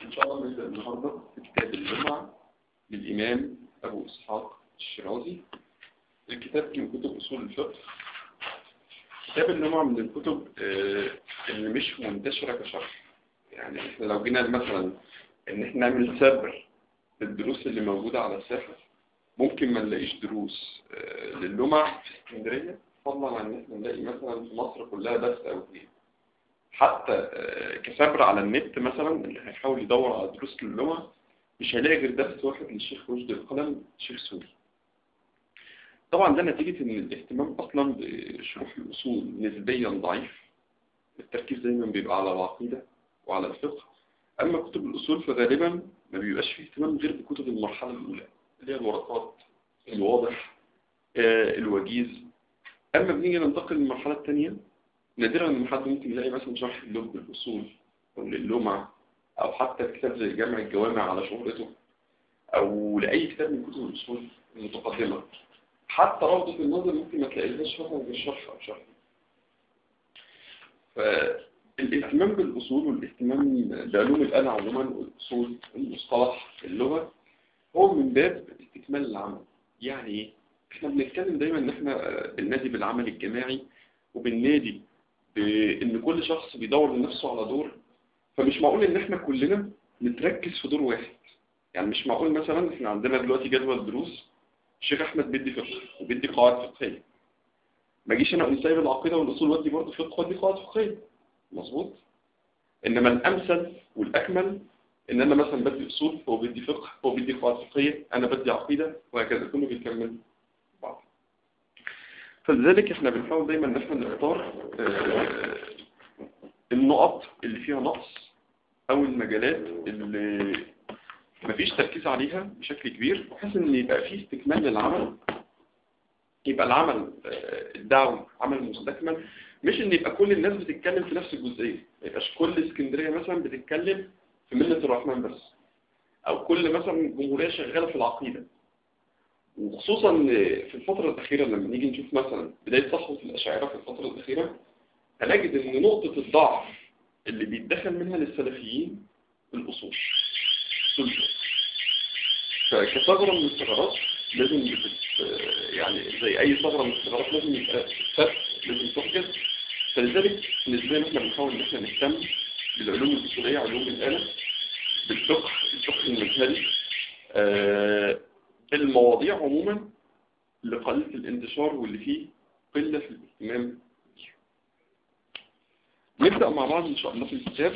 إن شاء الله نبدأ النهاردة في كتاب اللمع للإمام أبو إسحاق الشيرازي الكتاب من كتب أصول الفقه كتاب اللمع من الكتب آه، اللي مش منتشرة كشرح يعني إحنا لو جينا مثلا إن إحنا نعمل سبر للدروس اللي موجودة على الساحة ممكن ما نلاقيش دروس آه، للمع في اسكندرية فضلا عن إن إحنا نلاقي مثلا في مصر كلها درس أو اثنين حتى آه، كسبر على النت مثلا اللي هيحاول يدور على دروس للغة مش هيلاقي غير درس واحد للشيخ رشدي القلم شيخ سوري طبعا ده نتيجة ان الاهتمام اصلا بشروح الاصول نسبيا ضعيف التركيز دايما بيبقى على العقيدة وعلى الفقه اما كتب الاصول فغالبا ما بيبقاش فيه اهتمام غير بكتب المرحلة الاولى اللي هي الورقات الواضح آه، الوجيز اما بنيجي ننتقل للمرحلة الثانية نادرا ان حد ممكن يلاقي مثلا شرح اللب بالاصول او للمع او حتى كتاب زي جامع الجوامع على شهرته او لاي كتاب من كتب الاصول المتقدمه حتى روضه النظر ممكن ما تلاقيلهاش مثلا غير شرح او شرح فالاهتمام بالاصول والاهتمام بعلوم الاله عموما والاصول المصطلح اللغه هو من باب استكمال العمل يعني ايه احنا بنتكلم دايما ان احنا بننادي بالعمل الجماعي وبالنادي بان كل شخص بيدور لنفسه على دور فمش معقول ان احنا كلنا نتركز في دور واحد يعني مش معقول مثلا احنا عندنا دلوقتي جدول دروس الشيخ احمد بيدي فقه وبيدي قواعد فقهيه ما اجيش انا اقوم سايب العقيده والاصول وادي برضه فقه وادي قواعد فقهيه مظبوط انما الامثل والاكمل ان انا مثلا بدي اصول هو بيدي فقه هو بيدي قواعد فقهيه انا بدي عقيده وهكذا كله بيكمل بعض فلذلك احنا بنحاول دايما ان احنا نختار آه، النقط اللي فيها نقص او المجالات اللي مفيش تركيز عليها بشكل كبير بحيث ان يبقى فيه استكمال للعمل يبقى العمل آه، الدعوي عمل مستكمل مش ان يبقى كل الناس بتتكلم في نفس الجزئيه ما يبقاش كل اسكندريه مثلا بتتكلم في مله الرحمن بس او كل مثلا جمهوريه شغاله في العقيده وخصوصا في الفترة الأخيرة لما نيجي نشوف مثلا بداية صحوة الأشاعرة في الفترة الأخيرة هنجد أن نقطة الضعف اللي بيتدخل منها للسلفيين الأصول السلطة فكثغرة من الثغرات لازم بتت... يعني زي أي ثغرة من الثغرات لازم يبقى فتح لازم تحجز فلذلك نسبيا احنا بنحاول ان احنا نهتم بالعلوم الأصولية علوم الآلة بالفقه الفقه المجهري آه المواضيع عموما لقلة الانتشار واللي فيه قلة في الاهتمام بيها. نبدأ مع بعض إن شاء الله في الكتاب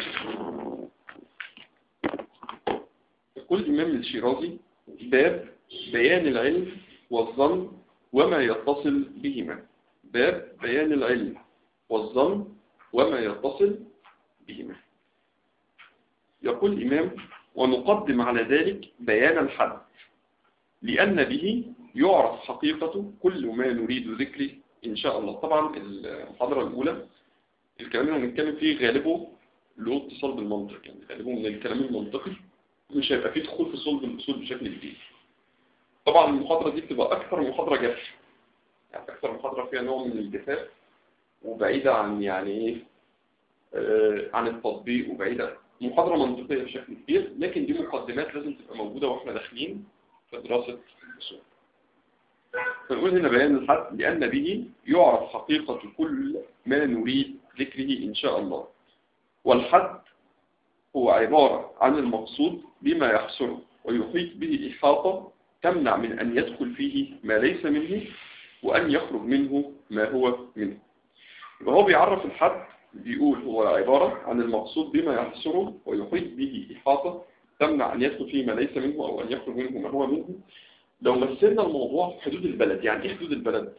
يقول الإمام الشيرازي باب بيان العلم والظن وما يتصل بهما باب بيان العلم والظن وما يتصل بهما يقول الإمام ونقدم على ذلك بيان الحد لأن به يعرف حقيقة كل ما نريد ذكره إن شاء الله طبعا المحاضرة الأولى الكلام اللي هنتكلم فيه غالبه له اتصال بالمنطق يعني غالبه من الكلام المنطقي مش هيبقى فيه دخول في صلب الأصول بشكل كبير طبعا المحاضرة دي بتبقى أكثر محاضرة جاف يعني أكثر محاضرة فيها نوع من الجفاف وبعيدة عن يعني إيه آه عن التطبيق وبعيدة محاضرة منطقية بشكل كبير لكن دي مقدمات لازم تبقى موجودة وإحنا داخلين في دراسة الأصول فنقول هنا بيان الحد لأن به يعرف حقيقة كل ما نريد ذكره إن شاء الله والحد هو عبارة عن المقصود بما يحصره ويحيط به إحاطة تمنع من أن يدخل فيه ما ليس منه وأن يخرج منه ما هو منه يبقى هو بيعرف الحد بيقول هو عبارة عن المقصود بما يحصره ويحيط به إحاطة تمنع أن يدخل فيه ما ليس منه أو أن يخرج منه ما هو منه لو مثلنا الموضوع في حدود البلد يعني إيه حدود البلد؟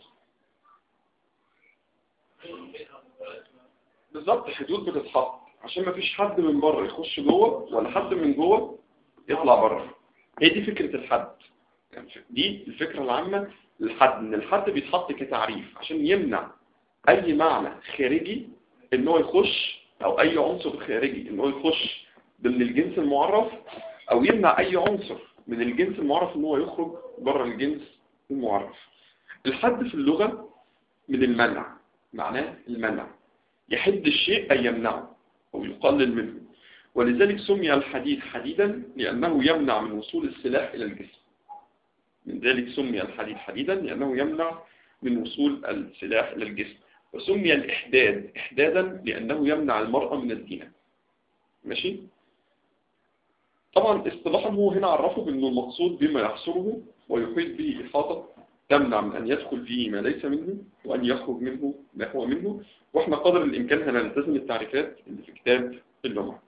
بالظبط حدود بتتحط عشان ما فيش حد من بره يخش جوه ولا حد من جوه يطلع بره هي دي فكرة الحد يعني دي الفكرة العامة للحد ان الحد بيتحط كتعريف عشان يمنع اي معنى خارجي ان هو يخش او اي عنصر خارجي ان هو يخش ضمن الجنس المعرف او يمنع اي عنصر من الجنس المعرف ان هو يخرج بره الجنس المعرف الحد في اللغة من المنع معناه المنع يحد الشيء أي يمنعه أو يقلل منه ولذلك سمي الحديد حديدا لأنه يمنع من وصول السلاح إلى الجسم من ذلك سمي الحديد حديدا لأنه يمنع من وصول السلاح إلى الجسم وسمي الإحداد إحدادا لأنه يمنع المرأة من الزنا ماشي طبعا اصطلاحا هو هنا عرفه بأنه المقصود بما يحصره ويحيط به إحاطة تمنع من أن يدخل فيه ما ليس منه وأن يخرج منه ما هو منه وإحنا قدر الإمكان هنلتزم التعريفات اللي في كتاب اللمع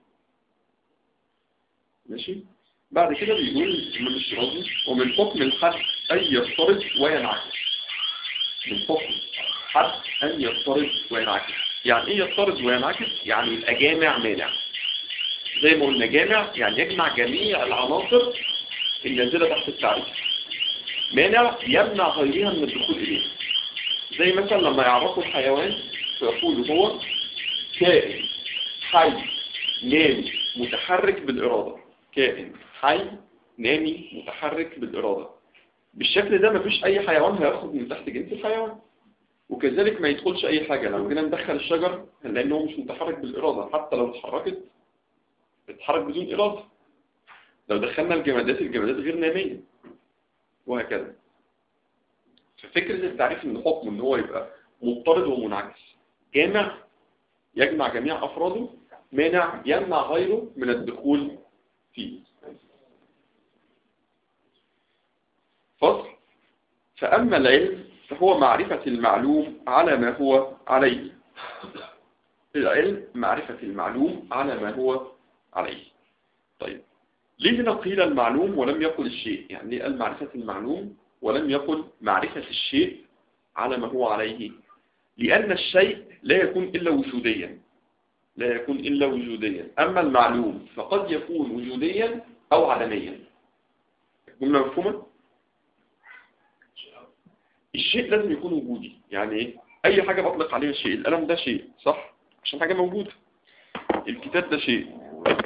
ماشي بعد كده بيقول الإمام الشرازي ومن حكم الحد أن يفترض وينعكس من حكم حد أن يفترض وينعكس يعني إيه يفترض وينعكس؟ يعني يبقى جامع مانع زي ما قلنا جامع يعني يجمع جميع العناصر النازلة تحت التعريف مانع يمنع غيرها من الدخول إليه زي مثلا لما يعرفوا الحيوان فيقول هو كائن حي نامي متحرك بالإرادة كائن حي نامي متحرك بالإرادة بالشكل ده مفيش أي حيوان هيخرج من تحت جنس الحيوان وكذلك ما يدخلش أي حاجة لو جينا ندخل الشجر هنلاقي إنه مش متحرك بالإرادة حتى لو اتحركت بتتحرك بدون إرادة لو دخلنا الجمادات الجمادات غير نامية وهكذا ففكرة التعريف إن حكم إن هو يبقى مضطرد ومنعكس جامع يجمع جميع أفراده مانع يمنع غيره من الدخول فيه فصل فأما العلم فهو معرفة المعلوم على ما هو عليه العلم معرفة المعلوم على ما هو عليه طيب ليه هنا قيل المعلوم ولم يقل الشيء يعني ليه قال معرفة المعلوم ولم يقل معرفة الشيء على ما هو عليه لأن الشيء لا يكون إلا وجوديا لا يكون إلا وجوديا أما المعلوم فقد يكون وجوديا أو عدميا جملة مفهومة؟ الشيء لازم يكون وجودي يعني ايه؟ أي حاجة بطلق عليها شيء القلم ده شيء صح؟ عشان حاجة موجودة الكتاب ده شيء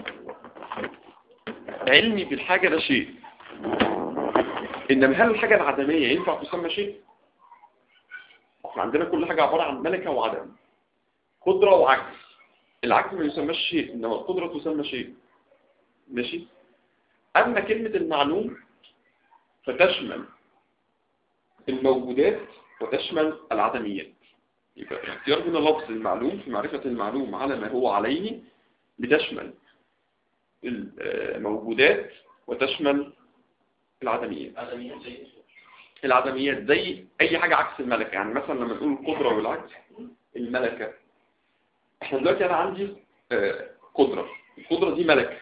علمي بالحاجة ده شيء إنما هل الحاجة العدمية ينفع تسمى شيء؟ احنا عندنا كل حاجة عبارة عن ملكة وعدم قدرة وعجز العجز ما يسمىش شيء إنما القدرة تسمى شيء ماشي أما كلمة المعلوم فتشمل الموجودات وتشمل العدميات يبقى اختيار هنا لفظ المعلوم في معرفة المعلوم على ما هو عليه بتشمل الموجودات وتشمل العدميات العدميات زي أي حاجة عكس الملكة يعني مثلا لما نقول القدرة والعجز الملكة احنا دلوقتي أنا عندي قدرة القدرة دي ملكة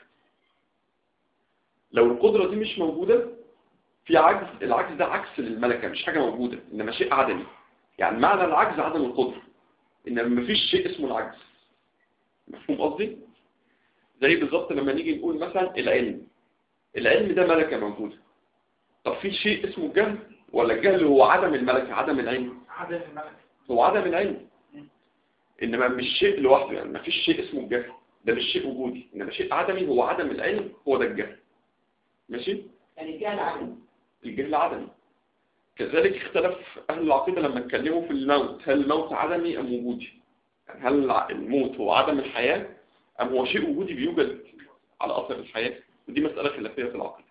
لو القدرة دي مش موجودة في عجز العجز ده عكس للملكة مش حاجة موجودة إنما شيء عدمي يعني معنى العجز عدم القدرة إنما مفيش شيء اسمه العجز مفهوم قصدي؟ زي بالظبط لما نيجي نقول مثلا العلم العلم ده ملكة موجودة طب في شيء اسمه الجهل ولا الجهل هو عدم الملكة عدم العلم عدم الملك هو عدم العلم إنما مش شيء لوحده يعني مفيش شيء اسمه الجهل ده مش شيء وجودي إنما شيء عدمي هو عدم العلم هو ده الجهل ماشي؟ يعني الجهل عدم الجهل عدمي كذلك اختلف أهل العقيدة لما اتكلموا في الموت هل الموت عدمي أم وجودي يعني هل الموت هو عدم الحياة أم هو شيء وجودي بيوجد على أثر الحياة ودي مسألة خلافية في العقيدة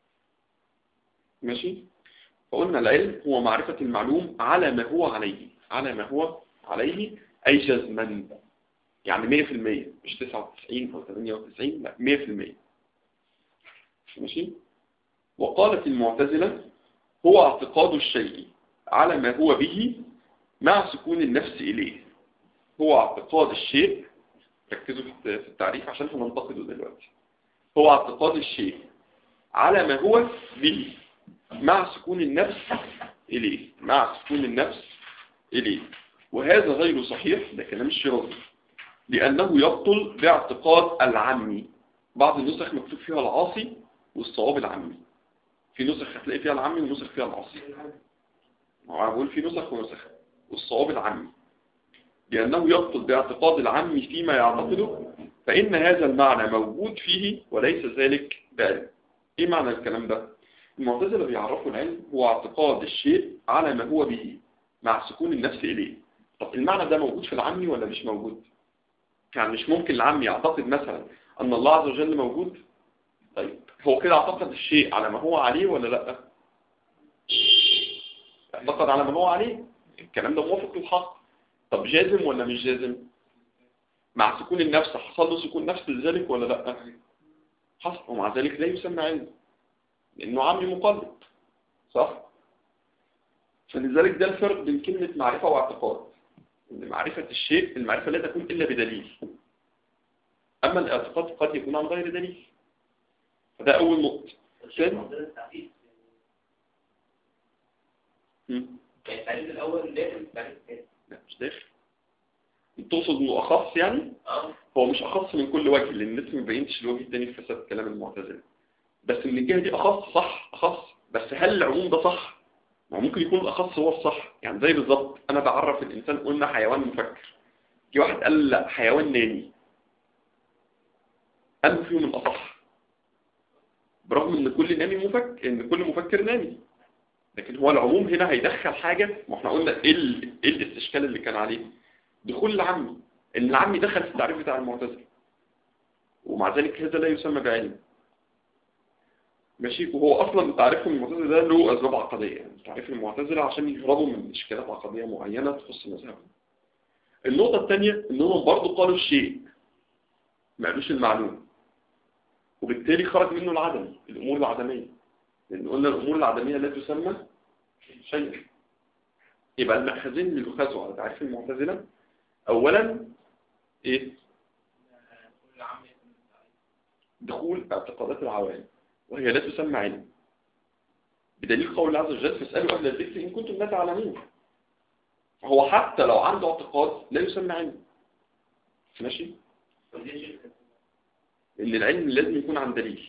ماشي فقلنا العلم هو معرفة المعلوم على ما هو عليه على ما هو عليه أي جزما يعني 100% مش 99 أو 98 لا 100% ماشي وقالت المعتزلة هو اعتقاد الشيء على ما هو به مع سكون النفس إليه هو اعتقاد الشيء ركزوا في التعريف عشان هننتقده دلوقتي هو اعتقاد الشيء على ما هو به مع سكون النفس إليه مع سكون النفس إليه وهذا غير صحيح ده كلام الشيرازي لأنه يبطل باعتقاد العمي بعض النسخ مكتوب فيها العاصي والصواب العمي في نسخ هتلاقي فيها العمي ونسخ فيها العاصي أنا بقول في نسخ ونسخ والصواب العمي لأنه يبطل باعتقاد العم فيما يعتقده فإن هذا المعنى موجود فيه وليس ذلك بعلم إيه معنى الكلام ده؟ المعتزلة بيعرفوا العلم هو اعتقاد الشيء على ما هو به مع سكون النفس إليه طب المعنى ده موجود في العمي ولا مش موجود؟ يعني مش ممكن العم يعتقد مثلا أن الله عز وجل موجود طيب هو كده اعتقد الشيء على ما هو عليه ولا لا اعتقد على ما هو عليه الكلام ده موافق للحق طب جازم ولا مش جازم مع سكون النفس حصل له سكون نفس لذلك ولا لا حصل ومع ذلك لا يسمى علم لأنه عامل مقلد صح فلذلك ده الفرق بين كلمة معرفة واعتقاد إن معرفة الشيء المعرفة لا تكون إلا بدليل أما الاعتقاد قد يكون عن غير دليل فده أول نقطة ثاني مم. يعني التعريف الأول داخل التعريف الثاني لا مش داخل تقصد انه اخص يعني اه هو مش اخص من كل وجه لان لسه ما بينتش الوجه الثاني في فساد كلام المعتزله بس من الجهه دي اخص صح اخص بس هل العموم ده صح ما هو ممكن يكون الاخص هو الصح يعني زي بالظبط انا بعرف الانسان قلنا حيوان مفكر جه واحد قال لا حيوان نامي انه فيهم الاصح برغم ان كل نامي مفكر ان كل مفكر نامي لكن هو العموم هنا هيدخل حاجة ما احنا قلنا ايه ال- إيه الاستشكال اللي كان عليه دخول العمي ان العمي دخل في التعريف بتاع المعتزله ومع ذلك هذا لا يسمى بعلم ماشي وهو اصلا تعريفهم المعتزله ده له اسباب عقديه يعني تعريف المعتزله عشان يهربوا من اشكالات عقديه معينه تخص مذهبهم النقطه الثانيه انهم برضه قالوا الشيء ما قالوش المعلوم وبالتالي خرج منه العدم الامور العدميه لان قلنا الامور العدميه لا تسمى شيئا يبقى المأخذين اللي يؤخذوا على تعريف المعتزله اولا ايه كل عام يكون التعريف. دخول اعتقادات العوام وهي لا تسمى علم بدليل قول الله عز وجل فاسألوا أهل الذكر إن كنتم لا تعلمون فهو حتى لو عنده اعتقاد لا يسمى علم ماشي طب ليه شركة؟ لأن العلم لازم يكون عن دليل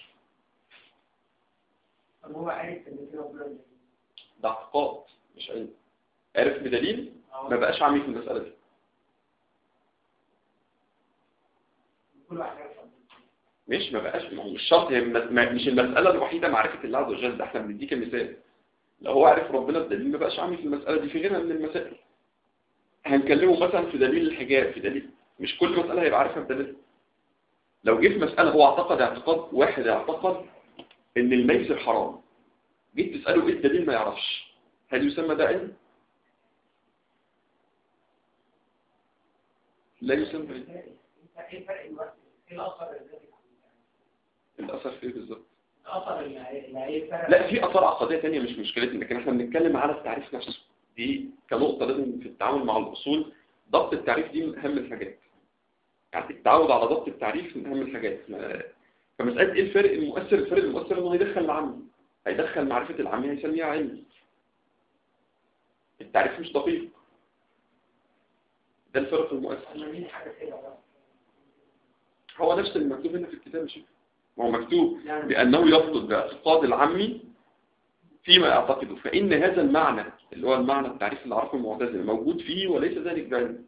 طب هو عارف ان في ربنا جميل. ده اعتقاد مش علم عرف بدليل ما بقاش عميق في المسألة دي كل واحد عارف ربنا مش ما بقاش ما هو مش شرط هي الم- ما- مش المسألة الوحيدة معرفة الله عز وجل ده احنا بنديك مثال لو هو عرف ربنا بدليل ما بقاش عامل في المسألة دي في غيرها من المسائل هنكلمه مثلا في دليل الحجاب في دليل مش كل مسألة هيبقى عارفها بدليل لو جه في مسألة هو اعتقد اعتقاد واحد اعتقد ان الميسر حرام جيت تسأله ايه الدليل ما يعرفش هل يسمى ده علم؟ لا يسمى علم ايه الفرق دلوقتي؟ ايه الاثر الذي الأثر في ايه بالظبط؟ الاثر اللي اللي ايه الفرق لا في اثار عقديه ثانيه مش مشكلتنا لكن احنا بنتكلم على التعريف نفسه دي كنقطه لازم في التعامل مع الاصول ضبط التعريف دي من اهم الحاجات يعني التعود على ضبط التعريف من اهم الحاجات ما- فمساله ايه الفرق المؤثر الفرق المؤثر انه هيدخل العام هيدخل معرفه العام هيسميها علم التعريف مش دقيق ده الفرق المؤثر انا مين حاجه كده بقى. هو نفس المكتوب هنا في الكتاب شوف ما هو مكتوب يعني بأنه يفقد باعتقاد العمي فيما يعتقده فإن هذا المعنى اللي هو المعنى التعريف اللي عرفه المعتزلة موجود فيه وليس ذلك بعلم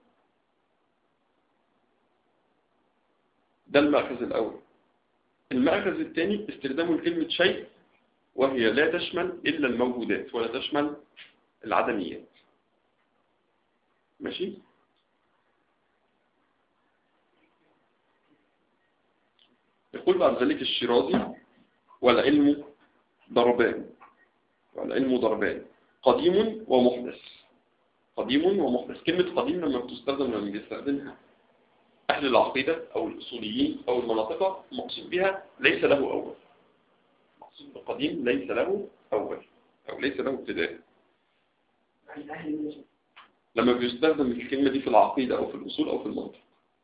ده المأخذ الأول المأخذ الثاني استخدام كلمة شيء وهي لا تشمل إلا الموجودات ولا تشمل العدميات ماشي يقول بعد ذلك الشيرازي والعلم ضربان والعلم ضربان قديم ومحدث قديم ومحدث كلمة قديم لما بتستخدم لما بيستخدمها أهل العقيدة أو الأصوليين أو المناطق مقصود بها ليس له أول مقصود بالقديم ليس له أول أو ليس له ابتداء يعني اهل النجم لما بيستخدم الكلمة دي في العقيدة أو في الأصول أو في المنطق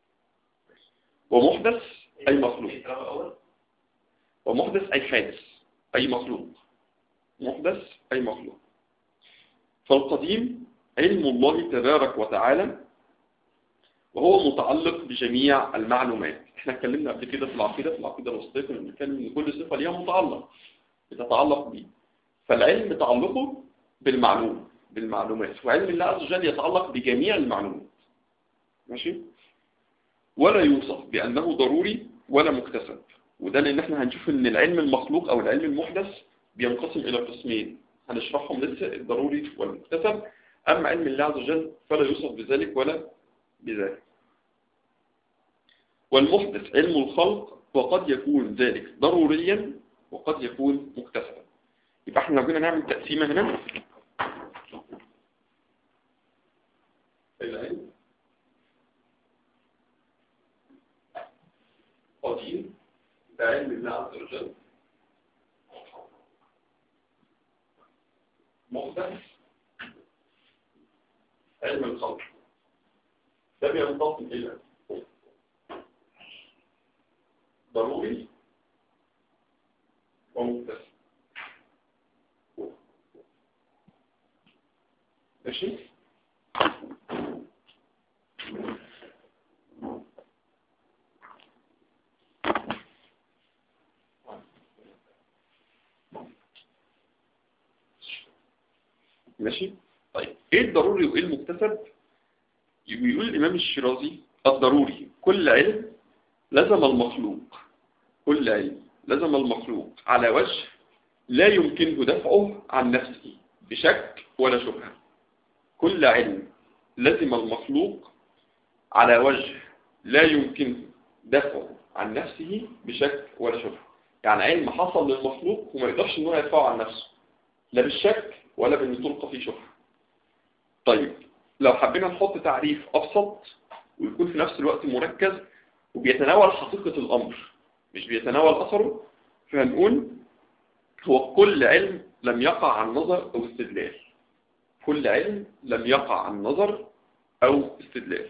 ومحدث أي مخلوق إيه الكلام الأول؟ ومحدث أي حادث أي مخلوق محدث أي مخلوق فالقديم علم الله تبارك وتعالى وهو متعلق بجميع المعلومات احنا اتكلمنا قبل كده في العقيدة في العقيدة الوسطية كنا بنتكلم ان كل صفة ليها متعلق بتتعلق بيه فالعلم تعلقه بالمعلوم بالمعلومات وعلم الله عز وجل يتعلق بجميع المعلومات ماشي ولا يوصف بأنه ضروري ولا مكتسب وده لأن احنا هنشوف ان العلم المخلوق او العلم المحدث بينقسم الى قسمين هنشرحهم لسه الضروري والمكتسب اما علم الله عز وجل فلا يوصف بذلك ولا بذلك والمحدث علم الخلق وقد يكون ذلك ضروريا وقد يكون مكتسبا يبقى احنا لو جينا نعمل تقسيمة هنا العلم قديم ده علم الله عز وجل محدث علم الخلق ده بينتقل إلى ضروري ومكتسب ماشي ماشي طيب ايه الضروري وايه المكتسب بيقول الامام الشيرازي الضروري كل علم لزم المخلوق كل علم لزم المخلوق على وجه لا يمكنه دفعه عن نفسه بشك ولا شبهة كل علم لزم المخلوق على وجه لا يمكنه دفعه عن نفسه بشك ولا شبهة يعني علم حصل للمخلوق وما يقدرش ان هو يدفعه عن نفسه لا بالشك ولا بان تلقى فيه شبهة طيب لو حبينا نحط تعريف أبسط ويكون في نفس الوقت مركز وبيتناول حقيقة الأمر مش بيتناول أثره فهنقول هو كل علم لم يقع عن نظر أو استدلال كل علم لم يقع عن نظر أو استدلال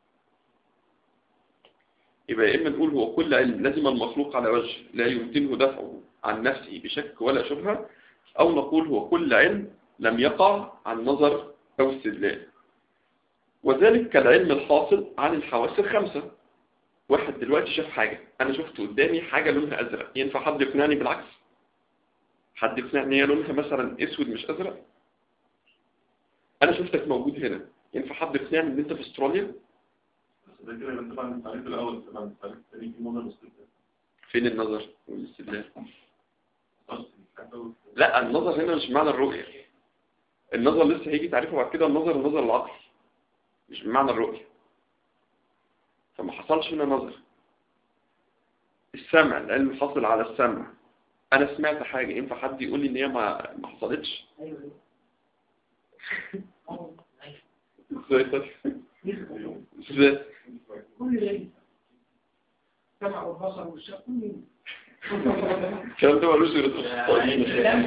يبقى يا إما نقول هو كل علم لازم المخلوق على وجه لا يمكنه دفعه عن نفسه بشك ولا شبهة أو نقول هو كل علم لم يقع عن نظر أو استدلال وذلك كالعلم الحاصل عن الحواس الخمسة واحد دلوقتي شاف حاجة أنا شفت قدامي حاجة لونها أزرق ينفع حد يقنعني بالعكس حد يقنعني هي لونها مثلا أسود مش أزرق أنا شفتك موجود هنا ينفع حد يقنعني إن أنت في أستراليا بس ده كده يبقى طبعا التعريف الاول طبعا التعريف الثاني في نظر واستدلال فين النظر والاستدلال خلاص الحاجة لا النظر هنا مش معنى الرؤية النظر لسه هيجي تعريفه بعد كده النظر النظر العقلي مش بمعنى الرؤية فما حصلش هنا نظر السمع العلم الحاصل على السمع انا سمعت حاجة ينفع حد يقول لي ان هي ما ما حصلتش ايوه أيوة. ازاي طيب ازاي كل شيء سمع والبصر والشم كل الكلام ده ملوش غير السفسطائيين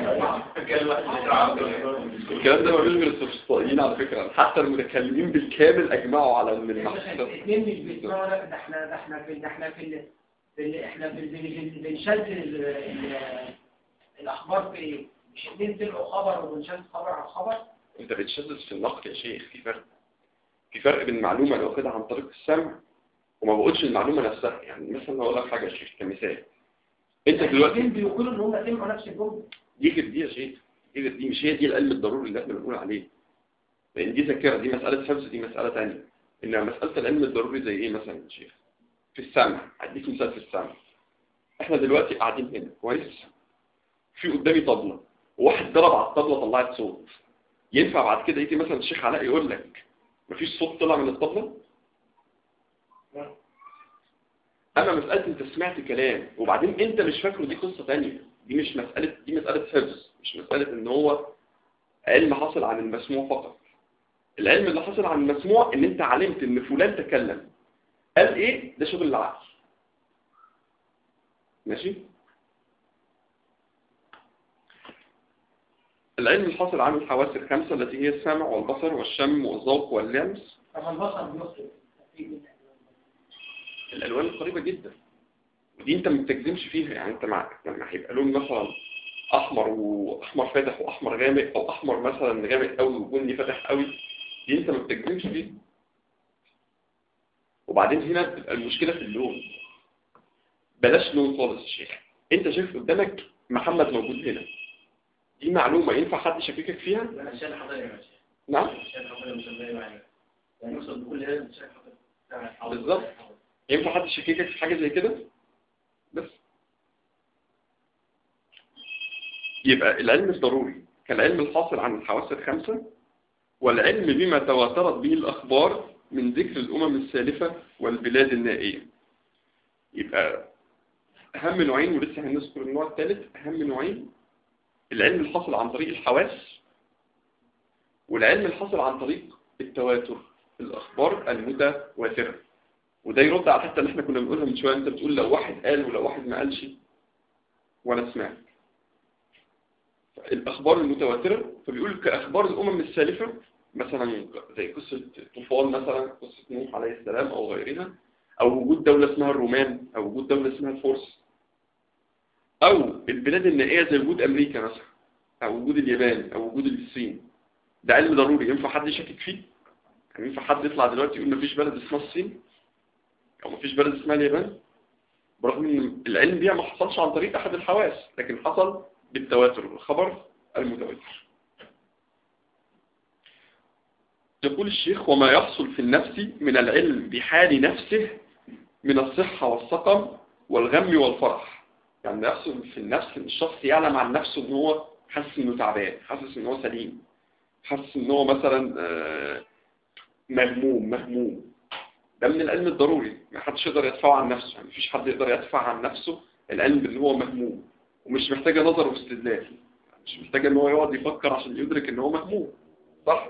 الكلام ده ملوش غير السفسطائيين على فكرة حتى المتكلمين بالكامل اجمعوا على ان المحصول الاثنين مش بيسمعوا لا، ده احنا ده احنا في ده احنا في ال- في ال- احنا في ال- بنشد ال- ال- الاخبار في ايه؟ مش اثنين طلعوا خبر وبنشد خبر على خبر انت بتشدد في النقد يا شيخ في فرق في فرق بين المعلومة اللي واخدها عن طريق السمع وما بقولش المعلومة نفسها يعني مثلا هقول لك حاجة يا شيخ كمثال انت دلوقتي الاثنين بيقولوا ان هم سمعوا نفس الجمله دي غير دي يا شيخ دي غير دي مش هي دي العلم الضروري اللي احنا بنقول عليه لان دي ذاكرة دي مسألة حفظ دي مسألة تانية انما مسألة العلم الضروري زي ايه مثلا يا شيخ في السمع هديك مثال في السمع احنا دلوقتي قاعدين هنا كويس في قدامي طبلة وواحد ضرب على الطبلة طلعت صوت ينفع بعد كده يجي مثلا الشيخ علاء يقول لك مفيش صوت طلع من الطبلة اما مسألة انت سمعت كلام وبعدين انت مش فاكره دي قصة تانية دي مش مسألة دي مسألة حفظ مش مسألة ان هو علم حاصل عن المسموع فقط العلم اللي حصل عن المسموع ان انت علمت ان فلان تكلم قال ايه ده شغل العقل ماشي العلم الحاصل عن الحواس الخمسة التي هي السمع والبصر والشم والذوق واللمس طب البصر بيخطئ الالوان القريبه جدا ودي انت ما بتجزمش فيها يعني انت مع لما هيبقى لون مثلا احمر واحمر فاتح واحمر غامق او احمر مثلا غامق قوي وبني فاتح قوي دي انت ما بتجزمش فيها وبعدين هنا بتبقى المشكله في اللون بلاش لون خالص يا شيخ انت شايف قدامك محمد موجود هنا دي معلومه ينفع حد يشككك فيها انا الشيء الحضاري يا باشا نعم الشيء الحضاري مش الله يعني يعني يوصل بكل هذا الشيء الحضاري بالظبط. ينفع حد يشككك في حاجة زي كده بس يبقى العلم الضروري كالعلم الحاصل عن الحواس الخمسة والعلم بما تواترت به الأخبار من ذكر الأمم السالفة والبلاد النائية يبقى اهم نوعين ولسه هنذكر النوع الثالث اهم نوعين العلم الحاصل عن طريق الحواس والعلم الحاصل عن طريق التواتر الأخبار المتواترة وده يرد على الحته اللي احنا كنا بنقولها من شوية انت بتقول لو واحد قال ولو واحد ما قالش وانا سمعت الأخبار المتواترة فبيقول كأخبار الأمم السالفة مثلا زي قصة طوفان مثلا قصة نوح عليه السلام أو غيرها أو وجود دولة اسمها الرومان أو وجود دولة اسمها الفرس أو البلاد النائية زي وجود أمريكا مثلا أو وجود اليابان أو وجود الصين ده علم ضروري ينفع حد يشكك فيه يعني ينفع حد يطلع دلوقتي يقول مفيش بلد اسمها الصين أو مفيش بلد اسمها اليابان برغم ان العلم دي ما حصلش عن طريق أحد الحواس لكن حصل بالتواتر الخبر المتواتر يقول الشيخ وما يحصل في النفس من العلم بحال نفسه من الصحة والسقم والغم والفرح يعني يحصل في النفس ان الشخص يعلم عن نفسه ان هو حاسس انه تعبان حاسس ان هو سليم حاسس ان هو مثلا آه، مهموم مهموم ده من العلم الضروري ما حدش يقدر يدفعه عن نفسه يعني مفيش حد يقدر يدفع عن نفسه العلم بان هو مهموم ومش محتاجه نظر واستدلال مش محتاجه ان هو يقعد يفكر عشان يدرك ان هو مهموم صح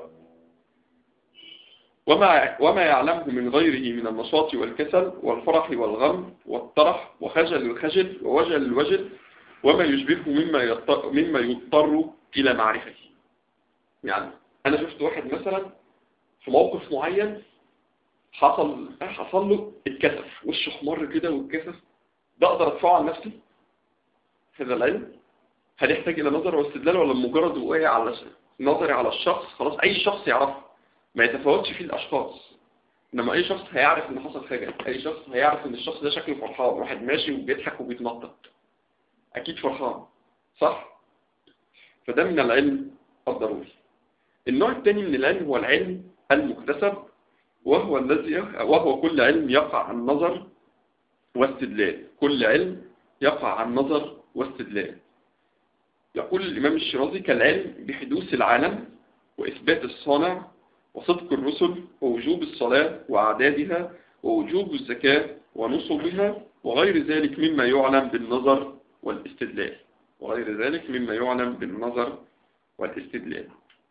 وما وما يعلمه من غيره من النشاط والكسل والفرح والغم والطرح وخجل الخجل ووجل الوجل وما يشبهه مما يضطر, مما يضطر إلى معرفته يعني أنا شفت واحد مثلا في موقف معين حصل حصل له الكسف وشه احمر كده والكسف ده أقدر أدفعه عن نفسي هذا العلم هل يحتاج إلى نظر واستدلال ولا مجرد وقع على نظري على الشخص خلاص أي شخص يعرفه ما يتفاوتش فيه الأشخاص إنما أي شخص هيعرف إن حصل حاجة أي شخص هيعرف إن الشخص ده شكله فرحان واحد ماشي وبيضحك وبيتنطط أكيد فرحان صح؟ فده من العلم الضروري النوع الثاني من العلم هو العلم المكتسب وهو الذي وهو كل علم يقع عن نظر واستدلال كل علم يقع عن نظر واستدلال يقول الإمام الشيرازي كالعلم بحدوث العالم وإثبات الصانع وصدق الرسل ووجوب الصلاة وأعدادها ووجوب الزكاة ونصبها وغير ذلك مما يعلم بالنظر والاستدلال وغير ذلك مما يعلم بالنظر والاستدلال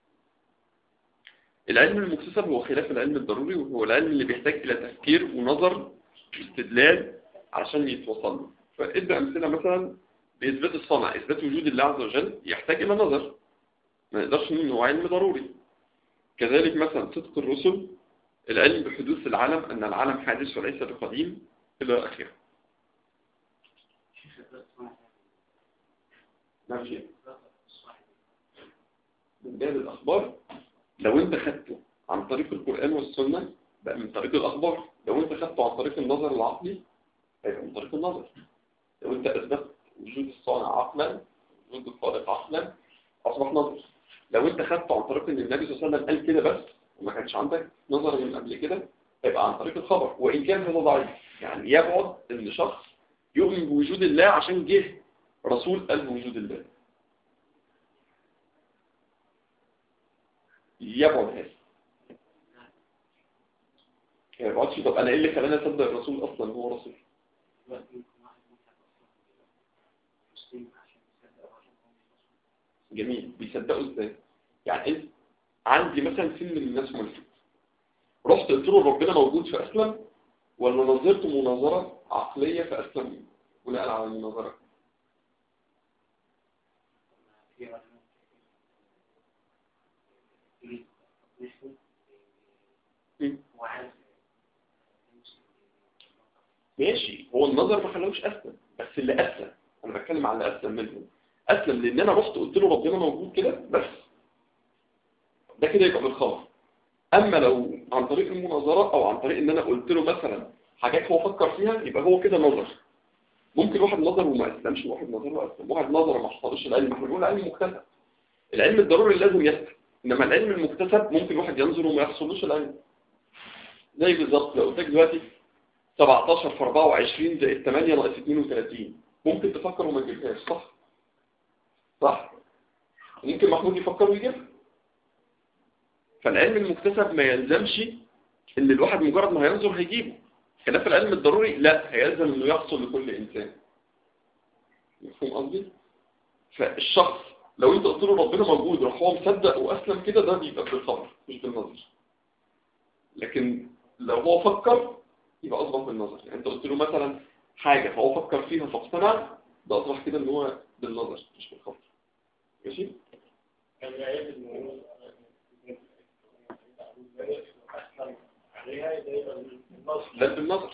العلم المكتسب هو خلاف العلم الضروري وهو العلم اللي بيحتاج إلى تفكير ونظر واستدلال عشان يتوصل له فإدى أمثلة مثلا بإثبات الصنع إثبات وجود الله عز وجل يحتاج إلى نظر ما نقدرش نقول إن هو علم ضروري كذلك مثلا صدق الرسل العلم بحدوث العالم أن العالم حادث وليس بقديم إلى آخره ماشي من باب الأخبار لو أنت خدته عن طريق القرآن والسنة بقى من طريق الأخبار لو أنت خدته عن طريق النظر العقلي هيبقى من طريق النظر لو أنت أثبت وجود الصانع عقلا وجود الخالق عقلا أصبح نظر لو أنت خدته عن طريق أن النبي صلى الله عليه وسلم قال كده بس وما كانش عندك نظر من قبل كده هيبقى عن طريق الخبر وإن كان هذا ضعيف يعني يبعد أن شخص يؤمن بوجود الله عشان جه رسول قال بوجود الله يبعد هذا ما يبعدش طب أنا إيه اللي خلاني أصدق الرسول أصلا هو رسول جميل بيصدقوا ازاي يعني انت عندي مثلا سن من الناس ملحد رحت قلت له ربنا موجود في اسلم ولا نظرت مناظره عقليه في اسلم بناء على المناظره مم. ماشي هو النظر ما خلوش اسلم بس اللي اسلم انا بتكلم على اللي اسلم منهم اسلم لان انا رحت قلت له ربنا موجود كده بس ده كده يبقى بالخبر اما لو عن طريق المناظره او عن طريق ان انا قلت له مثلا حاجات هو فكر فيها يبقى هو كده نظر ممكن واحد نظر وما اسلمش واحد نظر واسلم واحد نظر ما حصلش العلم احنا بنقول علم مكتسب العلم الضروري لازم يثبت انما العلم المكتسب ممكن واحد ينظر وما يحصلوش العلم زي بالظبط لو قلت لك دلوقتي 17 في 24 زائد 8 ناقص 32 ممكن تفكر وما تجيبهاش صح صح ممكن محمود يفكر ويجيبها فالعلم المكتسب ما يلزمش ان الواحد مجرد ما هينظر هيجيبه خلاف العلم الضروري لا هيلزم انه يحصل لكل انسان مفهوم قصدي فالشخص لو انت قلت له ربنا موجود راح هو مصدق واسلم كده ده بيبقى بالخبر مش بالنظر لكن لو هو فكر يبقى اصبح بالنظر يعني انت قلت له مثلا حاجه فهو فكر فيها فاقتنع ده اصبح كده ان هو بالنظر مش بالخبر ماشي لا بالنظر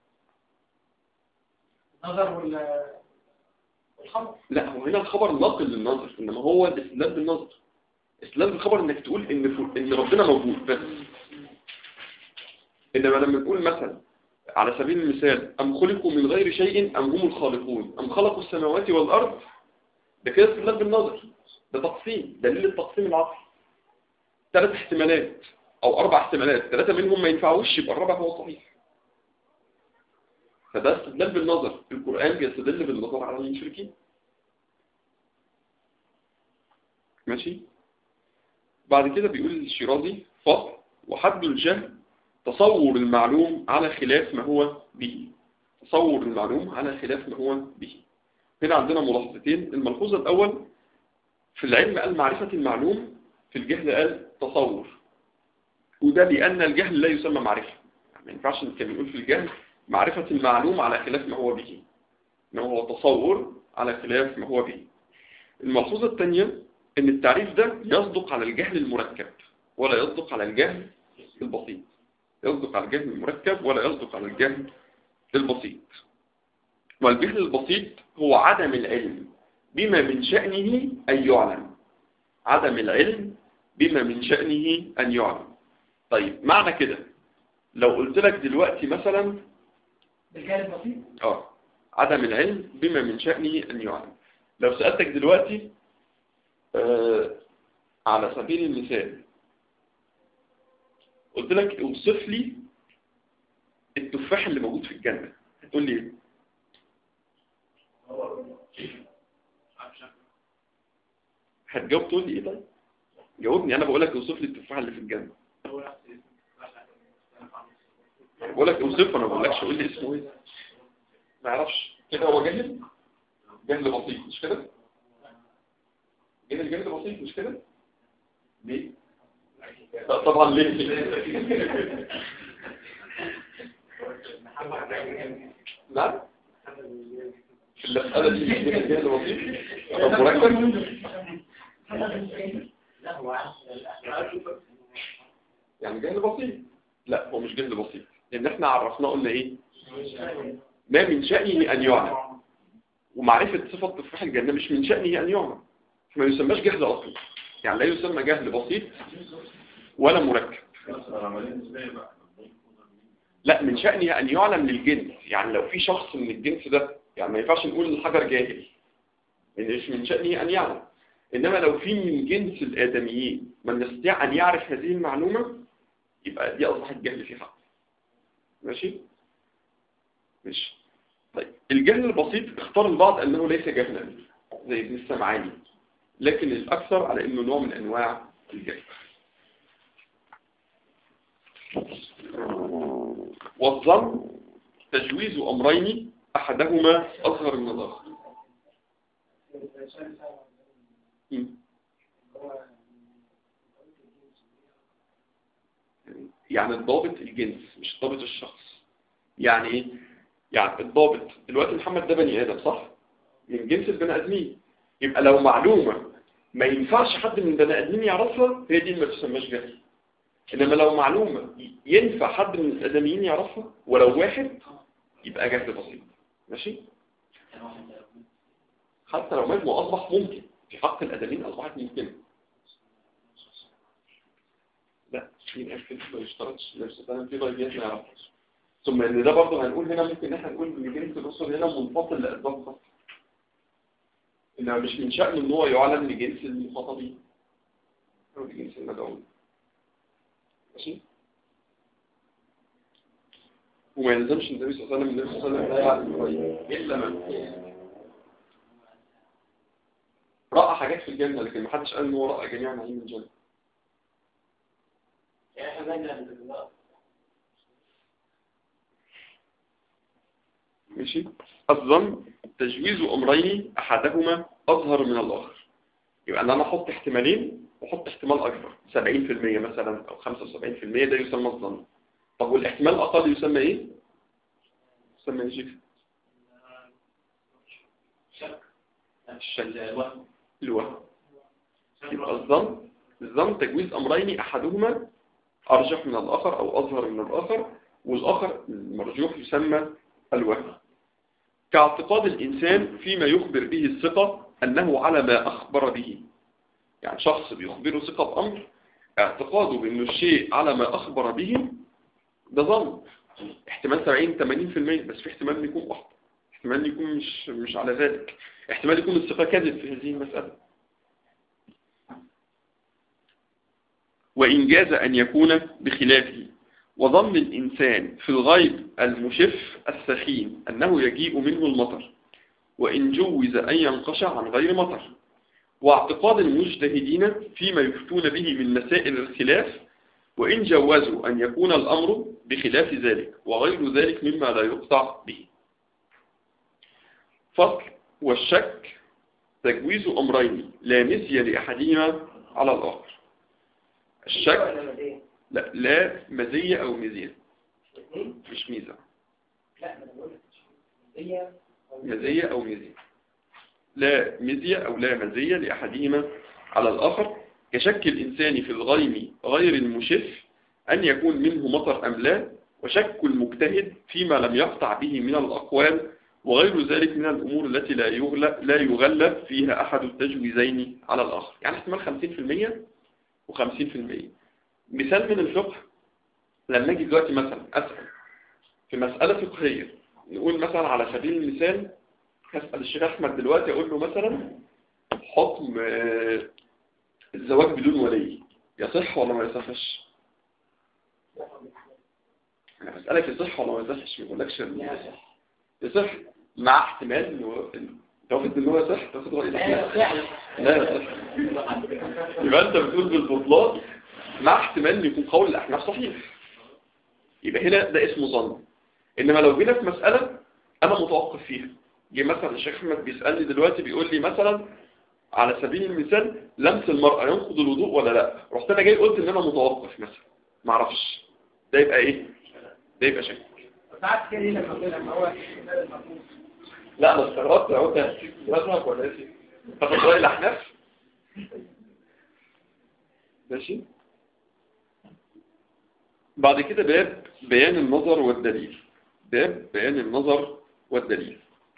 النظر وال والخمر لا هو هنا الخبر ناقل للنظر انما هو الاستدلال بالنظر استدلال بالخبر انك تقول ان ف... ان ربنا موجود بس انما لما نقول مثلا على سبيل المثال ام خلقوا من غير شيء ام هم الخالقون ام خلقوا السماوات والارض ده كده استدلال بالنظر ده تقسيم دليل التقسيم العقلي ثلاث احتمالات او اربع احتمالات ثلاثه منهم ما ينفعوش يبقى الرابع هو الصحيح فده استدلال بالنظر القرآن بيستدل بالنظر على المشركين ماشي بعد كده بيقول الشيرازي فصل وحد الجهل تصور المعلوم على خلاف ما هو به تصور المعلوم على خلاف ما هو به هنا عندنا ملاحظتين الملحوظة الأول في العلم قال معرفة المعلوم في الجهل قال تصور وده لأن الجهل لا يسمى معرفة ما ينفعش كان نقول في الجهل معرفة المعلوم على خلاف ما هو به إنه هو تصور على خلاف ما هو به الملحوظة الثانية إن التعريف ده يصدق على الجهل المركب ولا يصدق على الجهل البسيط يصدق على الجهل المركب ولا يصدق على الجهل البسيط والجهل البسيط هو عدم العلم بما من شأنه أن يعلم عدم العلم بما من شأنه أن يعلم طيب معنى كده لو قلت لك دلوقتي مثلا بالجانب البسيط اه عدم العلم بما من شأنه أن يعلم لو سألتك دلوقتي آه على سبيل المثال قلت لك اوصف لي التفاح اللي موجود في الجنة هتقول لي ايه هتجاوب تقول لي ايه طيب جاوبني انا بقول لك اوصف لي التفاح اللي في الجنة بقول لك اوصفه انا ما بقولكش قول لي اسمه ايه ما اعرفش كده هو جاهل جهل بسيط مش كده جهل جهل بسيط مش كده ليه لا طبعا ليه نعم في المسألة دي مش جهل جهل بسيط طب مركب لا هو يعني جهل بسيط لا هو مش جهل بسيط لان احنا عرفناه قلنا ايه ما من شأنه ان يعلم ومعرفة صفة تفاح الجنة مش من شأنه ان يعلم ما يسماش جهل اصلا يعني لا يسمى جهل بسيط ولا مركب لا من شأنه ان يعلم للجنس يعني لو في شخص من الجنس ده يعني ما ينفعش نقول الحجر جاهل لان مش من شأنه ان يعلم انما لو في من جنس الادميين من يستطيع ان يعرف هذه المعلومة يبقى دي اصبحت جهل في حق ماشي ماشي طيب الجهل البسيط اختار البعض انه ليس جهلا زي ابن السمعاني لكن الاكثر على انه نوع من انواع الجهل والظن تجويز امرين احدهما اصغر من الاخر م. يعني الضابط الجنس مش ضابط الشخص يعني ايه يعني الضابط دلوقتي محمد ده بني ادم صح من جنس البني ادمين يبقى لو معلومة ما ينفعش حد من البني ادمين يعرفها هي دي ما تسماش جهل انما لو معلومة ينفع حد من الادميين يعرفها ولو واحد يبقى جهل بسيط ماشي حتى لو مجموع اصبح ممكن في حق الادميين اصبحت ممكنه لا مين قال كده ما يشترطش نفس الكلام في غيبيات ما يعرفش ثم ان ده برضه هنقول هنا ممكن احنا نقول ان جنس الرسل هنا منفصل لاسباب خاصه انما مش من شأن ان هو يعلم لجنس المخاطبين او لجنس المدعوين ماشي وما يلزمش النبي صلى الله عليه وسلم النبي صلى الله عليه وسلم لا يعلم الا من رأى حاجات في الجنة لكن ما حدش قال ان هو رأى جميع نعيم الجنة يعني احنا بقينا دلوقتي ماشي الظن تجويز أمرين أحدهما أظهر من الآخر يبقى أن أنا أحط احتمالين وأحط احتمال أكبر 70% مثلا أو 75% ده يسمى الظن طب والاحتمال الأقل يسمى إيه؟ يسمى إيه شيخ؟ شك الشك الوهم الوهم يبقى الظن الظن تجويز أمرين أحدهما أرجح من الآخر أو أظهر من الآخر والآخر المرجوح يسمى الوهم كاعتقاد الإنسان فيما يخبر به الثقة أنه على ما أخبر به يعني شخص بيخبره ثقة بأمر اعتقاده بأنه الشيء على ما أخبر به ده ظن احتمال 70 80% بس في احتمال إنه يكون أخطأ احتمال إنه يكون مش مش على ذلك احتمال يكون الثقة كذب في هذه المسألة وإن جاز أن يكون بخلافه وظن الإنسان في الغيب المشف السخين أنه يجيء منه المطر وإن جوز أن ينقشع عن غير مطر واعتقاد المجتهدين فيما يفتون به من مسائل الخلاف وإن جوزوا أن يكون الأمر بخلاف ذلك وغير ذلك مما لا يقطع به فصل والشك تجويز أمرين لا نسي لأحدهما على الآخر الشك ولا مزية؟ لا, لا مزية أو مزية الاثنين؟ مش ميزة لا ما انا بقول لك مزية أو مزية أو مزية لا مزية أو لا مزية لأحدهما على الآخر كشك الإنسان في الغيم غير المشف أن يكون منه مطر أم لا وشك المجتهد فيما لم يقطع به من الأقوال وغير ذلك من الأمور التي لا يغلب, لا يغلب فيها أحد التجويزين على الآخر يعني احتمال 50% و50% مثال من الفقه لما اجي دلوقتي مثلا أسأل في مسألة فقهية نقول مثلا على سبيل المثال هسأل الشيخ أحمد دلوقتي أقول له مثلا حكم آه، الزواج بدون ولي يصح ولا ما يصحش أنا بسألك يصح ولا ما يصحش ما بقولكش ال- لا صح. يصح مع احتمال إنه إنه- تاخد إن هو يصح تاخد رأي لا الأحناف فعلا لا يصح يبقى أنت بتقول بالبطلان مع احتمال إن يكون قول الأحناف صحيح يبقى هنا ده اسمه ظن إنما لو جينا في مسألة أنا متوقف فيها جه مثلا الشيخ أحمد بيسألني دلوقتي بيقول لي مثلا على سبيل المثال لمس المرأة ينقض الوضوء ولا لا رحت أنا جاي قلت إن أنا متوقف مثلا معرفش ده يبقى إيه ده يبقى شك ساعات كده لما قلت لما هو المثال المفروض لا انا استغربت لو انت لازمك ولا ايه تاخد راي الاحناف ماشي بعد كده باب بيان النظر والدليل باب بيان النظر والدليل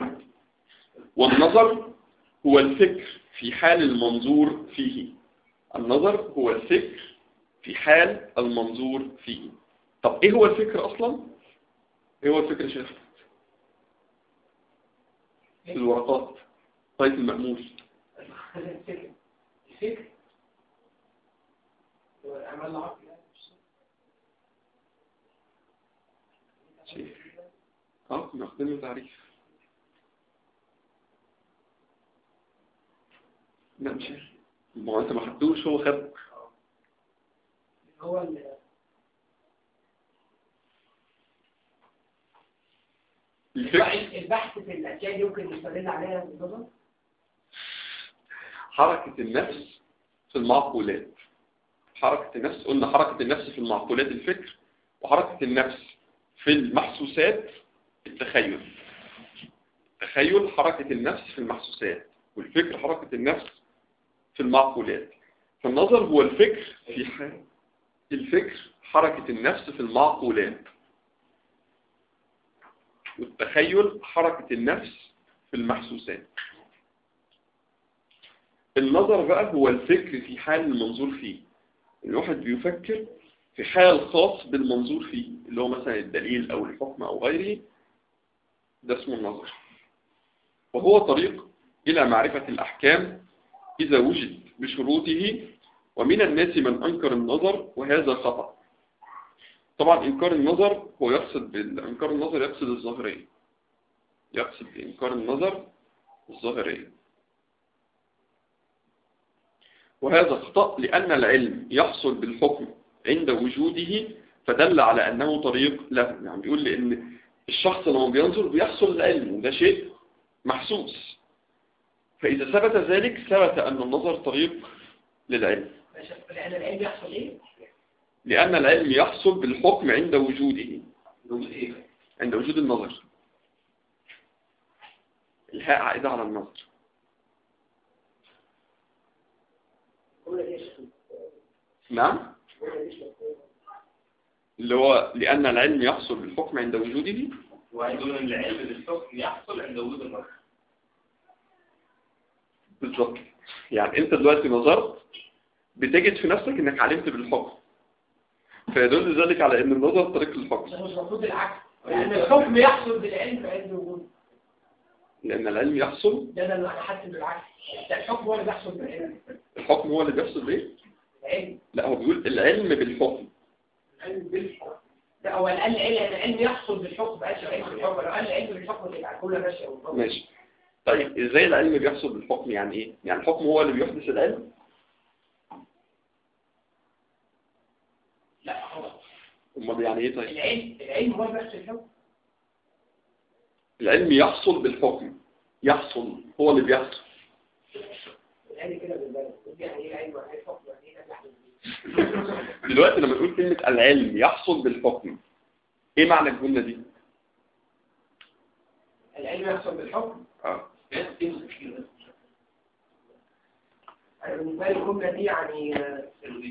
والنظر هو الفكر في حال المنظور فيه النظر هو الفكر في حال المنظور فيه طب ايه هو الفكر اصلا ايه هو الفكر يا شيخ في الورقات طيب المأمول الفكر الفكر هو الأعمال العقل يعني. شيء اه ناخدين له تعريف لا مش عارف. ما هو انت ما خدتوش هو خد هو ال- الفكر البحث في الأشياء دي يمكن يستدل عليها بالنظر حركة النفس في المعقولات حركة النفس قلنا حركة النفس في المعقولات الفكر وحركة النفس في المحسوسات التخيل تخيل حركة النفس في المحسوسات والفكر حركة النفس في المعقولات فالنظر هو الفكر في حال الفكر حركة النفس في المعقولات والتخيل حركة النفس في المحسوسات النظر بقى هو الفكر في حال المنظور فيه الواحد بيفكر في حال خاص بالمنظور فيه اللي هو مثلا الدليل أو الحكم أو غيره ده اسمه النظر وهو طريق إلى معرفة الأحكام إذا وجد بشروطه ومن الناس من أنكر النظر وهذا خطأ طبعا إنكار النظر هو يقصد بالإنكار النظر يقصد الظاهرية يقصد بإنكار النظر الظاهرية وهذا خطأ لأن العلم يحصل بالحكم عند وجوده فدل على أنه طريق له يعني بيقول لأن الشخص لما بينظر بيحصل العلم وده شيء محسوس فإذا ثبت ذلك ثبت أن النظر طريق للعلم ماشي لان العلم يحصل ايه؟ لأن العلم يحصل بالحكم عند وجوده وجود ايه؟ عند وجود النظر الهاء عائدة على النظر الجمله دي يا شيخ نعم الجمله دي يا شيخ اللي هو لأن العلم يحصل بالحكم عند وجوده وعندنا ان العلم بالحكم يحصل عند وجود النظر بالظبط يعني أنت دلوقتي نظرت بتجد في نفسك أنك علمت بالحكم فيدل ذلك على أن النظر طريق للحكم مش المفروض العكس لان الحكم يحصل بالعلم عند وجود لأن العلم يحصل ده انا انا حاسس بالعكس ده الحكم هو اللي بيحصل بالعلم الحكم هو اللي بيحصل بيه العلم لا هو بيقول العلم بالحكم العلم بالحكم لا هو قال العلم العلم يحصل بالحكم ما قالش العلم بالحكم لو قال العلم بالحكم يبقى كلها ماشيه والله. ماشي طيب ازاي العلم بيحصل بالحكم يعني ايه يعني الحكم هو اللي بيحدث العلم لا هو امال يعني ايه طيب العلم العلم هو اللي بيحصل الحكم العلم يحصل بالحكم يحصل هو اللي بيحصل العلم كده بالبلد يعني ايه علم ولا ايه حكم ولا ايه نجاح دلوقتي لما نقول كلمة العلم يحصل بالحكم ايه معنى الجملة دي العلم يحصل بالحكم اه بس ايه المشكله انا بالنسبه لي الجمله دي يعني آه،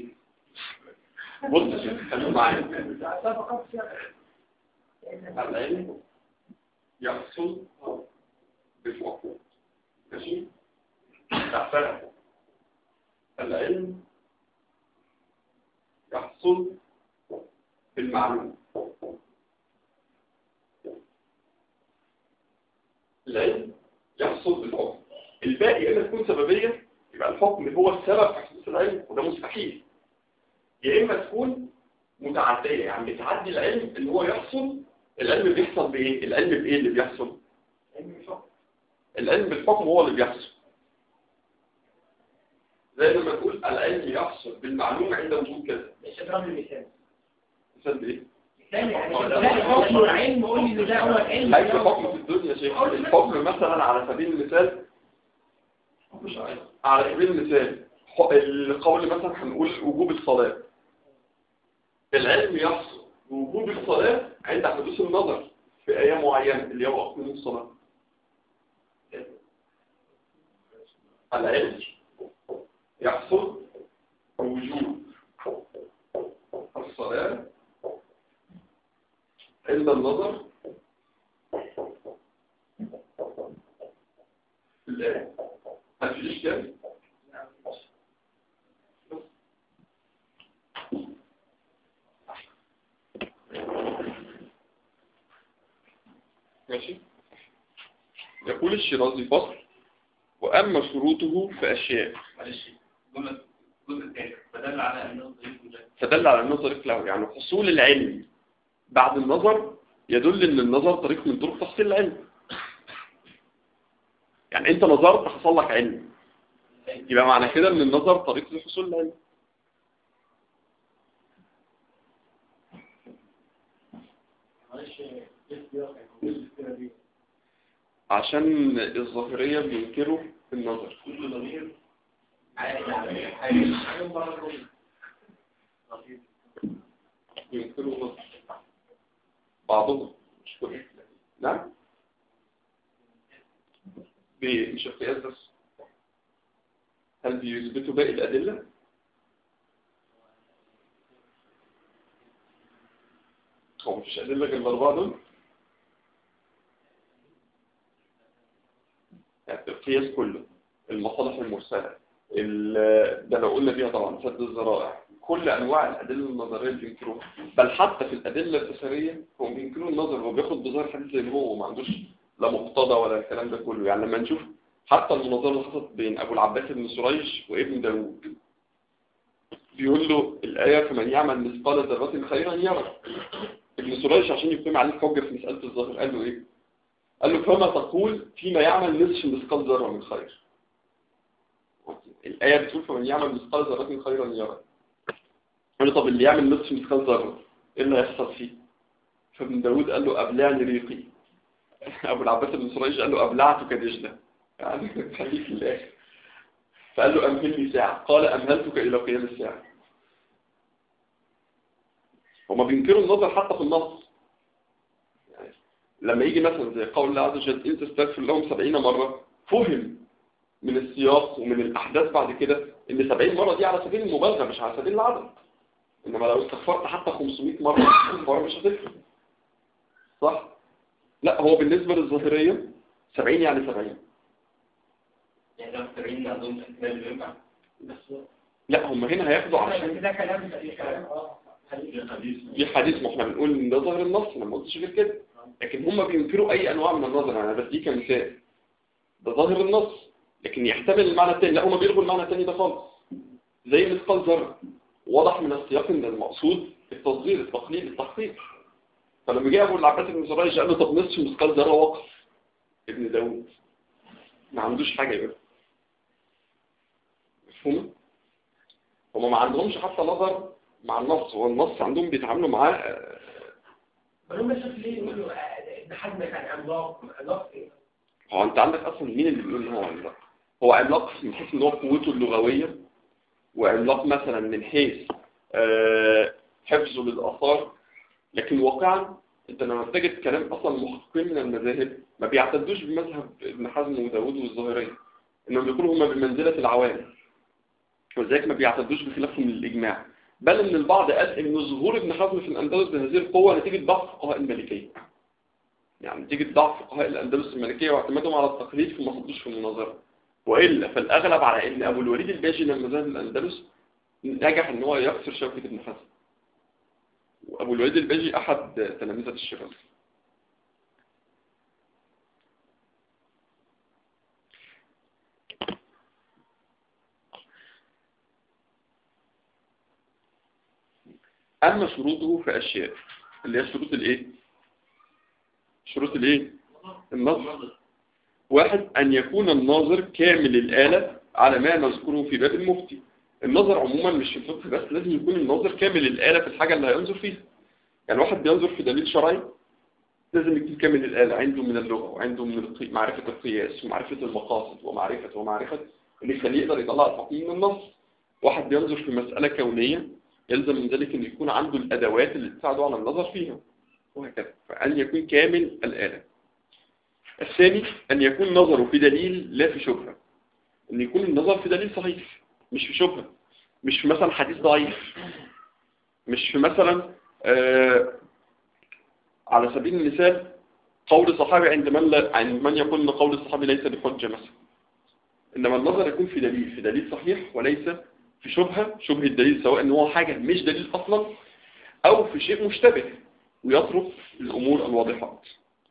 بص يا شيخ، خليكم معايا ده فقط فيها العلم يحصل بالحكم ماشي أحسن العلم يحصل بالمعلوم العلم يحصل بالحكم الباقي إما تكون سببية يبقى الحكم هو السبب في حدوث العلم وده مستحيل يا إما تكون متعدية يعني بتعدي العلم اللي هو يحصل العلم بيحصل بإيه؟ العلم بإيه اللي بيحصل؟ علم الحكم العلم بالحكم هو اللي بيحصل زي لما تقول العلم يحصل بالمعلوم عند وجود كذا مش اضرب لي مثال مثال بإيه؟ مثال يعني لا حكم والعلم قول لي ان ده هو العلم أي حكم في الدنيا يا شيخ الحكم مثلا على سبيل المثال مش عارف على سبيل المثال ح- القول مثلا هنقول وجوب الصلاة العلم يحصل بوجوب الصلاة عند حدوث النظر في آية معينة اللي هو أقيم الصلاة العلم يحصل بوجوب الصلاة عند النظر في الآية هل في إشكال؟ ماشي يقول الشيرازي فصل وأما شروطه فأشياء معلش الجمله الجزء الثاني فدل على انه طريق وجود فدل على أنه طريق له يعني حصول العلم بعد النظر يدل أن النظر طريق من طرق تحصيل العلم يعني أنت نظرت حصل لك علم يبقى معنى كده أن النظر طريق لحصول العلم معلش ايه السياق ايه الفكره دي عشان الظاهرية بينكروا النظر كل ضمير عايز اعمل حاجه عايز بره الجمله بينكروا النظر بعضهم مش كله نعم بي- مش القياس بس هل بيثبتوا باقي الأدلة؟ هو مفيش أدلة غير الأربعة دول؟ يعني القياس كله المصالح المرسلة ال- ده لو قلنا فيها طبعا سد الذرائع كل أنواع الأدلة النظرية اللي بينكروها بل حتى في الأدلة الأثرية هم بينكروا النظر هو بياخد بظاهر حديث زي ما هو وما عندوش لا مقتضى ولا الكلام ده كله يعني لما نشوف حتى المناظرة اللي حصلت بين أبو العباس بن سريج وابن داوود بيقول له الآية فمن يعمل مثقال ذرة خيرا يرى ابن سريج عشان يقيم عليه حجة في مسألة الظاهر قال له إيه؟ قال له فما تقول فيما يعمل نصف مثقال ذرة من خير الآية بتقول فمن يعمل مثقال ذرة خيرا يرى قال له طب اللي يعمل نصف مثقال ذرة إيه اللي هيحصل فيه؟ فابن داوود قال له أبلعني ريقي ابو العباس بن سريج قال له ابلعتك دجله يعني خليك للاخر فقال له امهلني ساعه قال امهلتك الى قيام الساعه هما بينكروا النظر حتى في النص يعني لما يجي مثلا زي قول الله عز وجل ان تستغفر لهم سبعين مره فهم من السياق ومن الاحداث بعد كده ان 70 مره دي على سبيل المبالغه مش على سبيل العدد انما لو استغفرت حتى 500 مره استغفار مش هتفرق صح لا هو بالنسبه للظاهريه 70 يعني 70 يعني لو 70 عندهم احتمال ينفع بس لا هم هنا هياخدوا عشان ده كلام ده كلام اه في حديث في حديث ما احنا بنقول ان ده ظاهر النص انا ما قلتش غير كده لكن هم بينكروا اي انواع من النظر انا بديه كمثال ده ظاهر النص لكن يحتمل المعنى الثاني لا هم بيلغوا المعنى الثاني ده خالص زي مثقال ذره واضح من السياق ان المقصود التصدير التقليل التحقيق فلما جه ابو العباس بن سراج قال له طب نصف مثقال ذره وقف ابن داوود ما عندوش حاجه يقول مفهوم هم ما عندهمش حتى نظر مع النص هو النص عندهم بيتعاملوا معاه آه، فهم شوف ليه يقولوا آه، ابن حزم كان عملاق عملاق ايه؟ هو انت عندك اصلا مين اللي بيقول ان هو عملاق هو عملاق من حيث ان هو قوته اللغويه وعملاق مثلا من حيث آه، حفظه للاثار لكن واقعا انت لما تجد كلام اصلا المحققين من المذاهب ما بيعتدوش بمذهب ابن حزم وداوود والظاهريه انهم بيقولوا هما بمنزله العوام ولذلك ما بيعتدوش بخلافهم للاجماع بل ان البعض قال ان ظهور ابن حزم في الاندلس بهذه القوه نتيجه ضعف فقهاء المالكيه يعني نتيجه ضعف فقهاء الاندلس المالكيه واعتمادهم على التقليد فما صدوش في المناظره والا فالاغلب على ان ابو الوليد الباجي لما ذهب الاندلس نجح ان هو يكسر شوكه ابن حزم وابو الوليد الباجي احد تلامذه الشيرازي اما شروطه فاشياء اللي هي شروط الايه شروط الايه النظر واحد أن يكون الناظر كامل الآلة على ما نذكره في باب المفتي النظر عموما مش في الفقه بس لازم يكون الناظر كامل الآلة في الحاجة اللي هينظر فيها يعني واحد بينظر في دليل شرعي لازم يكون كامل الآلة عنده من اللغة وعنده من القي... معرفة القياس ومعرفة المقاصد ومعرفة ومعرفة اللي يخليه يقدر يطلع الحكم من النص واحد بينظر في مسألة كونية يلزم من ذلك أن يكون عنده الأدوات اللي تساعده على النظر فيها وهكذا فأن يكون كامل الآلة الثاني أن يكون نظره في دليل لا في شبهة أن يكون النظر في دليل صحيح مش في شبهة مش في مثلا حديث ضعيف مش في مثلا آه على سبيل المثال قول الصحابي عند من, لا عند من يقول أن قول الصحابي ليس بحجة مثلا إنما النظر يكون في دليل في دليل صحيح وليس في شبهة شبه الدليل سواء ان هو حاجة مش دليل أصلا أو في شيء مشتبه ويترك الأمور الواضحات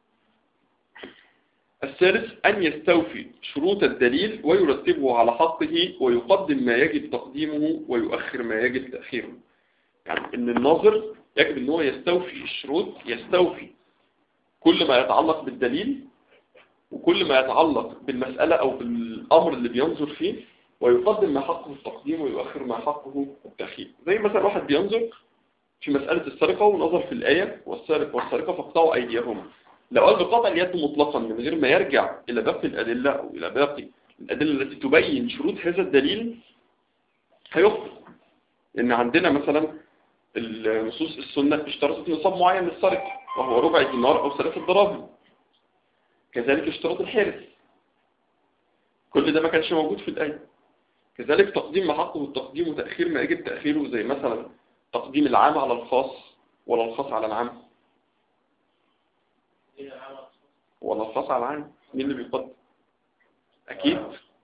الثالث أن يستوفي شروط الدليل ويرتبه على حقه ويقدم ما يجب تقديمه ويؤخر ما يجب تأخيره يعني أن الناظر يجب أن هو يستوفي الشروط يستوفي كل ما يتعلق بالدليل وكل ما يتعلق بالمسألة أو بالأمر اللي بينظر فيه ويقدم ما حقه التقديم ويؤخر ما حقه التأخير زي مثلا واحد بينظر في مسألة السرقة ونظر في الآية والسارق والسرقة فاقطعوا أيديهما لو قال بقطع اليد مطلقا من غير ما يرجع إلى باقي الأدلة أو إلى باقي الأدلة التي تبين شروط هذا الدليل هيخطئ لأن عندنا مثلا النصوص السنة اشترطت نصاب معين للسرقة وهو ربع دينار أو ثلاثة دراهم كذلك اشتراط الحرز كل ده ما كانش موجود في الآية كذلك تقديم ما حقه التقديم وتأخير ما يجب تأخيره زي مثلا تقديم العام على الخاص ولا الخاص على العام ولا الخاص على العام مين اللي بيقدم أكيد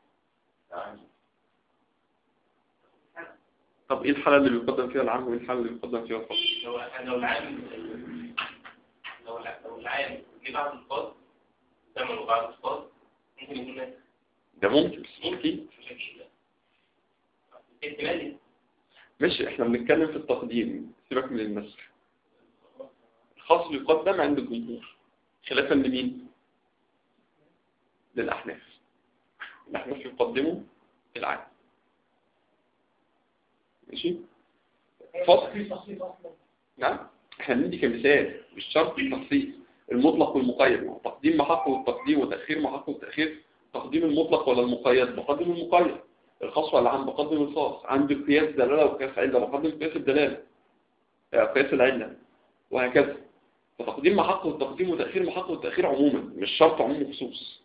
طب إيه الحالة اللي بيقدم فيها العام وإيه الحالة اللي بيقدم فيها الخاص لو لو العام لو لو العام جه بعد الفاض زمن وبعد الفاض ممكن يكون ناس ده ممكن أكيد مش أكيد لا احتمال ماشي احنا بنتكلم في التقديم سيبك من النسخ الخاص بيقدم عند الجمهور خلافا لمين للأحناف الأحناف يقدموا العام ماشي فصل في تخصيص اصلا نعم احنا بندي كمثال مش شرط التخصيص المطلق والمقيد ما هو تقديم محق والتقديم وتأخير محق والتأخير تقديم المطلق ولا المقيد بقدم المقيد الخاص ولا العام بقدم الخاص عندي قياس دلالة وقياس علة بقدم قياس الدلالة آه، قياس العلة وهكذا فتقديم محق والتقديم وتأخير محق والتأخير عموما مش شرط عموم وخصوص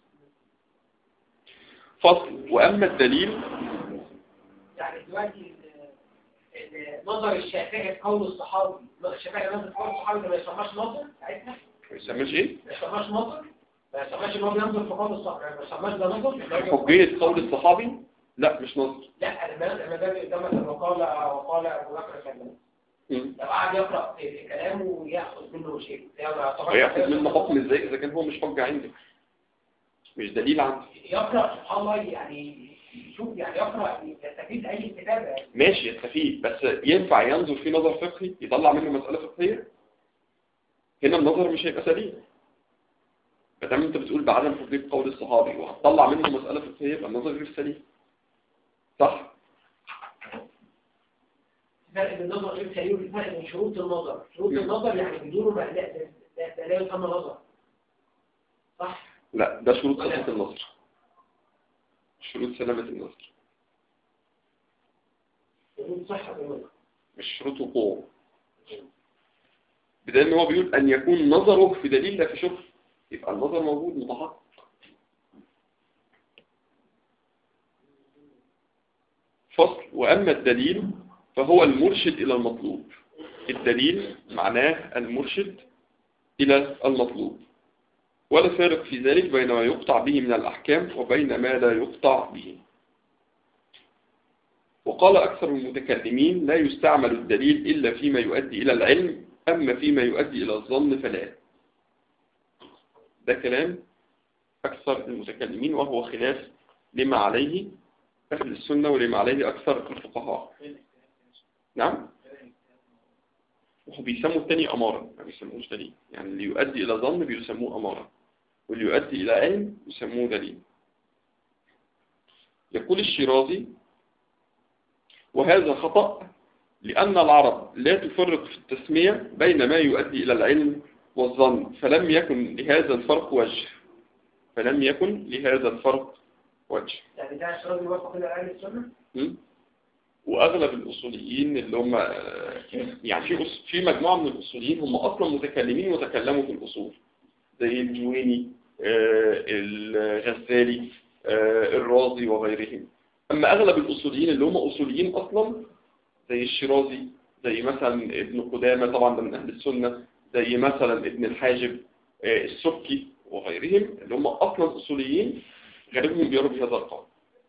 فصل وأما الدليل يعني دلوقتي ال- ال- نظر الشافعي في قول الصحابي الشافعي نظر في قول الصحابي ده ما يسماش نظر ساعتها ما يسمىش ايه؟ ما يسماش نظر ما يسماش ان هو بينظر في قول الصحابي ما يسماش ده نظر حجية قول الصحابي لا مش نظر لا لما لما ده قدامك وقال وقال ابو بكر كذا مم. لو قعد يقرا في في كلامه وياخذ منه شيء ده يعتبر- ويأخذ منه حكم ازاي اذا كان هو مش حجة عندك مش دليل عندك يقرا سبحان الله يعني يشوف يعني يقرا يستفيد اي استفاده يعني. ماشي يستفيد بس ينفع ينظر في نظر فقهي يطلع منه مسألة فقهية هنا النظر مش هيبقى سليم ما دام انت بتقول بعدم تطبيق قول الصحابي وهتطلع منه مسألة فقهية يبقى النظر غير سليم صح فرق بين النظر غير سليم وفي فرق بين شروط النظر شروط النظر يعني بدونه ما لا ده- ده ده لا يسمى نظر صح لا ده شروط صحة النظر شروط سلامة النظر شروط صحة النظر مش شروط وقوع بدل ان هو بيقول ان يكون نظره في دليل لا في شبه يبقى النظر موجود متحقق فصل واما الدليل فهو المرشد الى المطلوب الدليل معناه المرشد الى المطلوب ولا فارق في ذلك بين ما يقطع به من الاحكام وبين ما لا يقطع به وقال أكثر المتكلمين لا يستعمل الدليل إلا فيما يؤدي إلى العلم أما فيما يؤدي إلى الظن فلا ده كلام أكثر المتكلمين وهو خلاف لما عليه أهل السنة ولما عليه أكثر الفقهاء نعم وهو بيسموا التاني أمارة ما بيسموش دليل يعني اللي يؤدي إلى ظن بيسموه أمارة واللي يؤدي إلى علم يسموه دليل يقول الشيرازي وهذا خطأ لأن العرب لا تفرق في التسمية بين ما يؤدي إلى العلم والظن فلم يكن لهذا الفرق وجه فلم يكن لهذا الفرق وجه يعني ده الشرط يوافق الى اهل السنه م? وأغلب الأصوليين اللي هم آه، يعني في أص- في مجموعة من الأصوليين هم أصلا متكلمين وتكلموا في الأصول زي الجويني آه، الغزالي آه، الرازي وغيرهم أما أغلب الأصوليين اللي هم أصوليين أصلا زي الشيرازي زي مثلا ابن قدامة طبعا ده من أهل السنة زي مثلا ابن الحاجب آه، السبكي وغيرهم اللي هم أصلا أصوليين غالبهم بيروا بهذا القول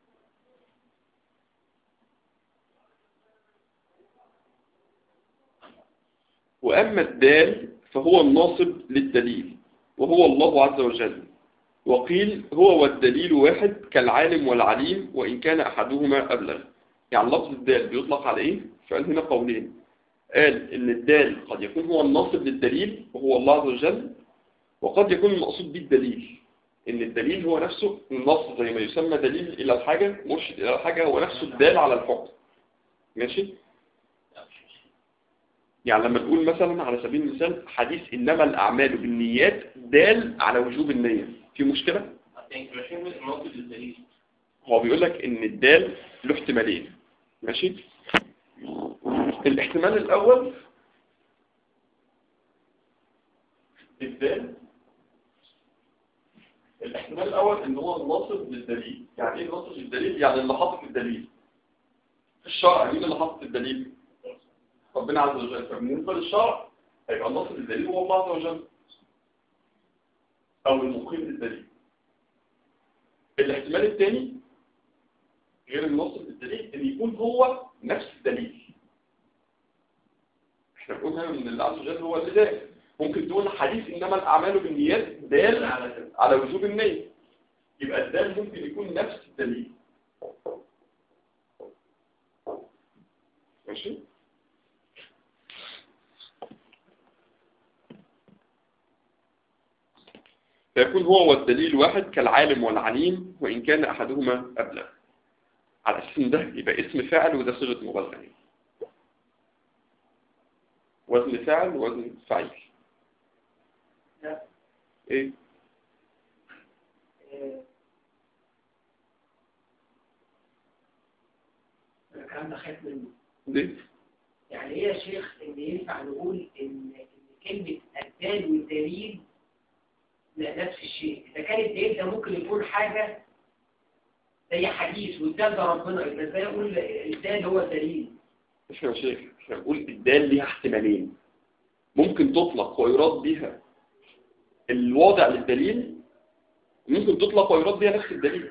وأما الدال فهو الناصب للدليل وهو الله عز وجل وقيل هو والدليل واحد كالعالم والعليم وإن كان أحدهما أبلغ يعني لفظ الدال بيطلق على إيه؟ فقال هنا قولين قال إن الدال قد يكون هو الناصب للدليل وهو الله عز وجل وقد يكون المقصود به الدليل إن الدليل هو نفسه النص زي ما يسمى دليل إلى الحاجة مرشد إلى الحاجة هو نفسه الدال على الحكم ماشي؟ يعني لما تقول مثلا على سبيل المثال حديث إنما الأعمال بالنيات دال على وجوب النية في مشكلة؟ يعني ماشيين من الموقف للدليل هو بيقول لك إن الدال له احتمالين ماشي؟ الاحتمال الأول الدال الاحتمال الأول إن هو الناصب للدليل يعني إيه الناصب للدليل؟ يعني اللي حاطط الدليل في الشرع مين اللي حاطط الدليل؟ ربنا عز وجل فبالنسبة للشرع هيبقى الناصب للدليل هو الله عز وجل أو المقيم للدليل الاحتمال الثاني غير الناصب للدليل إن يكون هو نفس الدليل احنا بنقول هنا ان الله عز وجل هو اللي دال ممكن تقول حديث انما الاعمال بالنيات دال على على وجوب النية يبقى الدال ممكن يكون نفس الدليل ماشي فيكون هو والدليل واحد كالعالم والعليم وإن كان أحدهما أبلغ على أساس إن ده يبقى اسم فاعل وده صيغة مبالغة يعني. وزن فاعل ووزن فعيل ايه آه، أنا الكلام ده خايف منه ليه يعني ايه يا شيخ ان ينفع نقول ان ان كلمه الدال والدليل لا نفس الشيء اذا كان الدليل ده ممكن يكون حاجه زي حديث والدال ده ربنا يبقى ازاي اقول الدال هو الدليل احنا يا شيخ احنا بنقول الدال ليها احتمالين ممكن تطلق ويراد بها الواضع للدليل ممكن تطلق ويراد بها نفس الدليل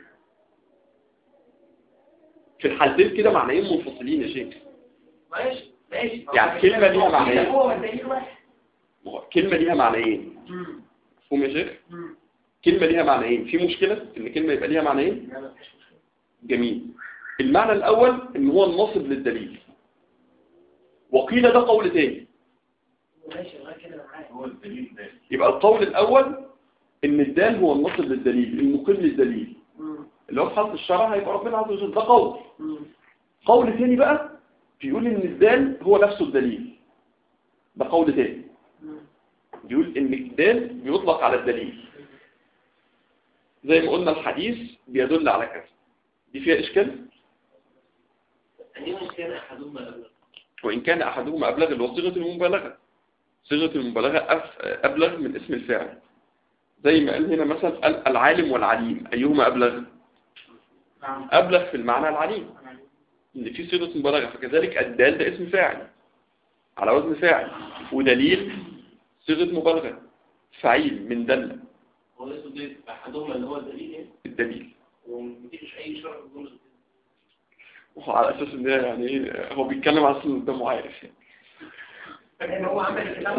في الحالتين كده معنيين منفصلين يا شيخ ماشي ماشي يعني كلمة ليها معنيين. هو الدليل واحد ما هو كلمة ليها معنيين مم. مفهوم يا شيخ مم. كلمة ليها معنيين في مشكلة ان كلمة يبقى ليها معنيين لا، ما فيش مشكلة. جميل المعنى الأول إن هو الناصب للدليل وقيل ده قول تاني ماشي لغايه كده انا معاك هو الدليل ده يبقى القول الأول إن الدال هو الناصب للدليل المقل للدليل مم. اللي هو في حالة الشرع هيبقى ربنا عز وجل ده قول مم. قول تاني بقى بيقول إن الدال هو نفسه الدليل ده قول تاني مم. بيقول إن الدال بيطلق على الدليل زي ما قلنا الحديث بيدل على كذا دي فيها إشكال دي مشكلة أحدهما أبلغ وإن كان أحدهما أبلغ اللي هو صيغة المبالغة صيغة المبالغة أف- أبلغ من اسم الفاعل زي ما قال هنا مثلا قال العالم والعليم أيهما أبلغ نعم أبلغ في المعنى العليم إن في صيغة مبالغة فكذلك الدال ده اسم فاعل على وزن فاعل ودليل صيغة مبالغة فعيل من دل هو اسمه ده أحدهما اللي هو الدليل إيه؟ الدليل ومفيش أي شرع في الجملة وهو على أساس إن ده يعني إيه، هو بيتكلم على أساس إن ده معارف يعني. لان هو عمل الكتاب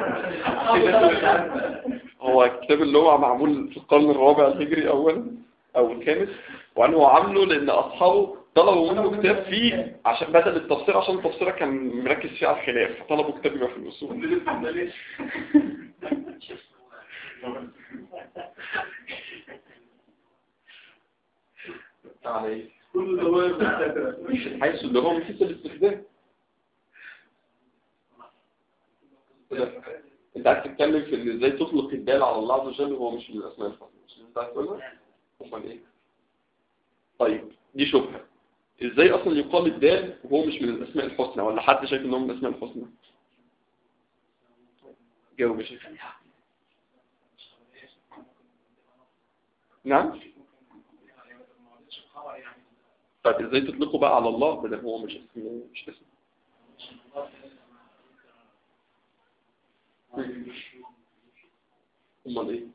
اصلا هو الكتاب اللي هو معمول في القرن الرابع الهجري أولا أو الخامس وأن هو عامله لأن أصحابه طلبوا منه كتاب فيه عشان بدل التفسير عشان التفسير كان مركز فيه على الخلاف فطلبوا كتاب يبقى في الأصول كل ده واقف من حيث اللي هو من حيث الاستخدام كده. انت عايز تتكلم في ان ازاي تطلق الدال على الله عز وجل وهو مش من الاسماء الحسنى مش اللي انت عايز تقولها امال ايه طيب دي شبهه ازاي اصلا يقال الدال وهو مش من الاسماء الحسنى ولا حد شايف ان هو من الاسماء الحسنى جاوب يا شيخ نعم طيب ازاي تطلقه بقى على الله بدل هو مش اسم مش اسم امال ايه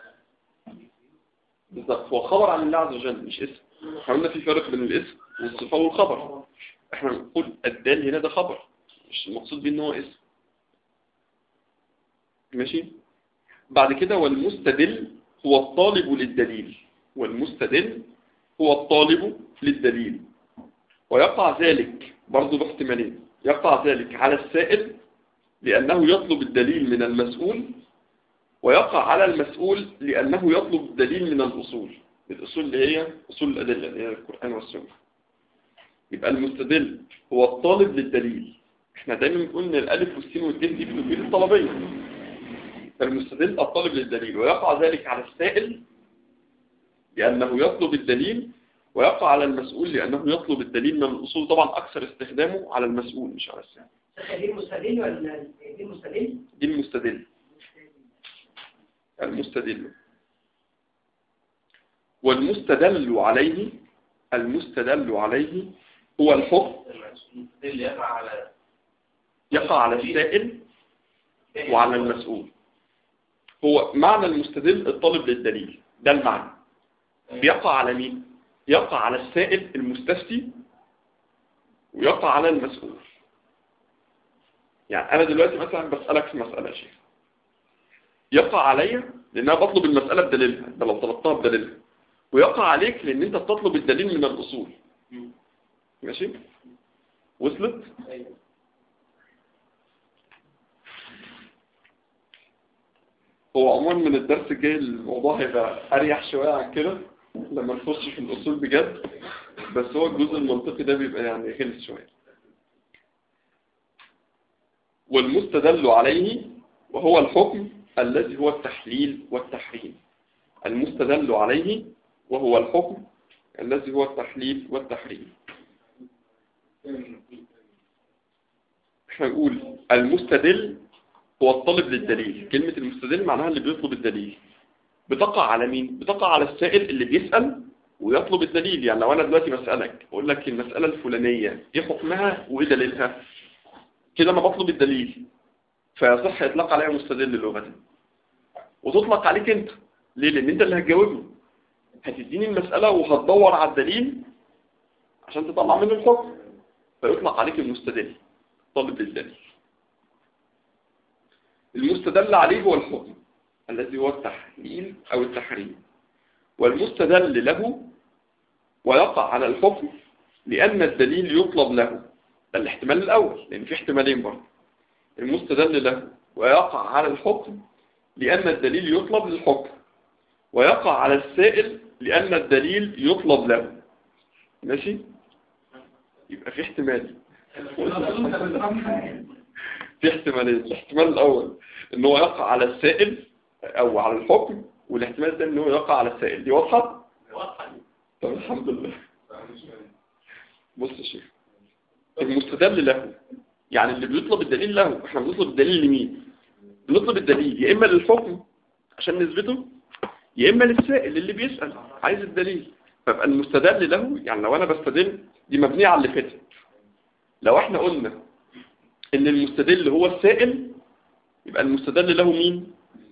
بالظبط هو خبر عن الله عز وجل مش اسم احنا قلنا في فرق بين الاسم والصفه والخبر احنا بنقول الدال هنا ده خبر مش المقصود بيه ان هو اسم ماشي بعد كده والمستدل هو الطالب للدليل والمستدل هو الطالب للدليل ويقع ذلك برضه باحتمالين يقع ذلك على السائل لأنه يطلب الدليل من المسؤول ويقع على المسؤول لأنه يطلب الدليل من الأصول الأصول اللي هي أصول الأدلة اللي هي القرآن والسنة يبقى المستدل هو الطالب للدليل احنا دايما بنقول ان الألف والسين والدين دي بتفيد الطلبية فالمستدل الطالب للدليل ويقع ذلك على السائل لأنه يطلب الدليل ويقع على المسؤول لأنه يطلب الدليل من الأصول طبعا أكثر استخدامه على المسؤول مش على السائل دي المستدل ولا دي المستدل؟ دي المستدل المستدل والمستدل عليه المستدل عليه هو الحكم اللي يقع على يقع على السائل وعلى المسؤول هو معنى المستدل الطالب للدليل ده المعنى بيقع على مين يقع على السائل المستفتي ويقع على المسؤول يعني انا دلوقتي مثلا بسألك في مسألة يا شيخ يقع عليا لان انا بطلب المسألة بدليلها ده لو طلبتها بدليلها ويقع عليك لان انت بتطلب الدليل من الاصول ماشي وصلت هو عموما من الدرس الجاي الموضوع هيبقى اريح شوية عن كده لما نخش في الاصول بجد بس هو الجزء المنطقي ده بيبقى يعني غلس شوية والمستدل عليه وهو الحكم الذي هو التحليل والتحريم المستدل عليه وهو الحكم الذي هو التحليل والتحريم احنا نقول المستدل هو الطالب للدليل كلمة المستدل معناها اللي بيطلب الدليل بتقع على مين؟ بتقع على السائل اللي بيسأل ويطلب الدليل يعني لو أنا دلوقتي بسألك أقول لك المسألة الفلانية إيه حكمها وإيه دليلها كده أنا بطلب الدليل فيصح يطلق عليها مستدل لغة وتطلق عليك أنت ليه؟ لأن أنت اللي هتجاوبني هتديني المسألة وهتدور على الدليل عشان تطلع منه الحكم فيطلق عليك المستدل طالب للدليل المستدل عليه هو الحكم الذي هو التحليل أو التحريم والمستدل له ويقع على الحكم لأن الدليل يطلب له ده الاحتمال الأول لأن في احتمالين برضه المستدل له ويقع على الحكم لأن الدليل يطلب للحكم ويقع على السائل لأن الدليل يطلب له ماشي يبقى في احتمال في احتمالين الاحتمال الأول ان هو يقع على السائل أو على الحكم والاحتمال الثاني ان هو يقع على السائل دي واضحة؟ طب الحمد لله بص يا شيخ المستدل له يعني اللي بيطلب الدليل له احنا بنطلب الدليل لمين بنطلب الدليل يا اما للحكم عشان نثبته يا اما للسائل اللي بيسأل عايز الدليل فيبقى المستدل له يعني لو انا بستدل دي مبنية على اللي فاتت لو احنا قلنا ان المستدل هو السائل يبقى المستدل له مين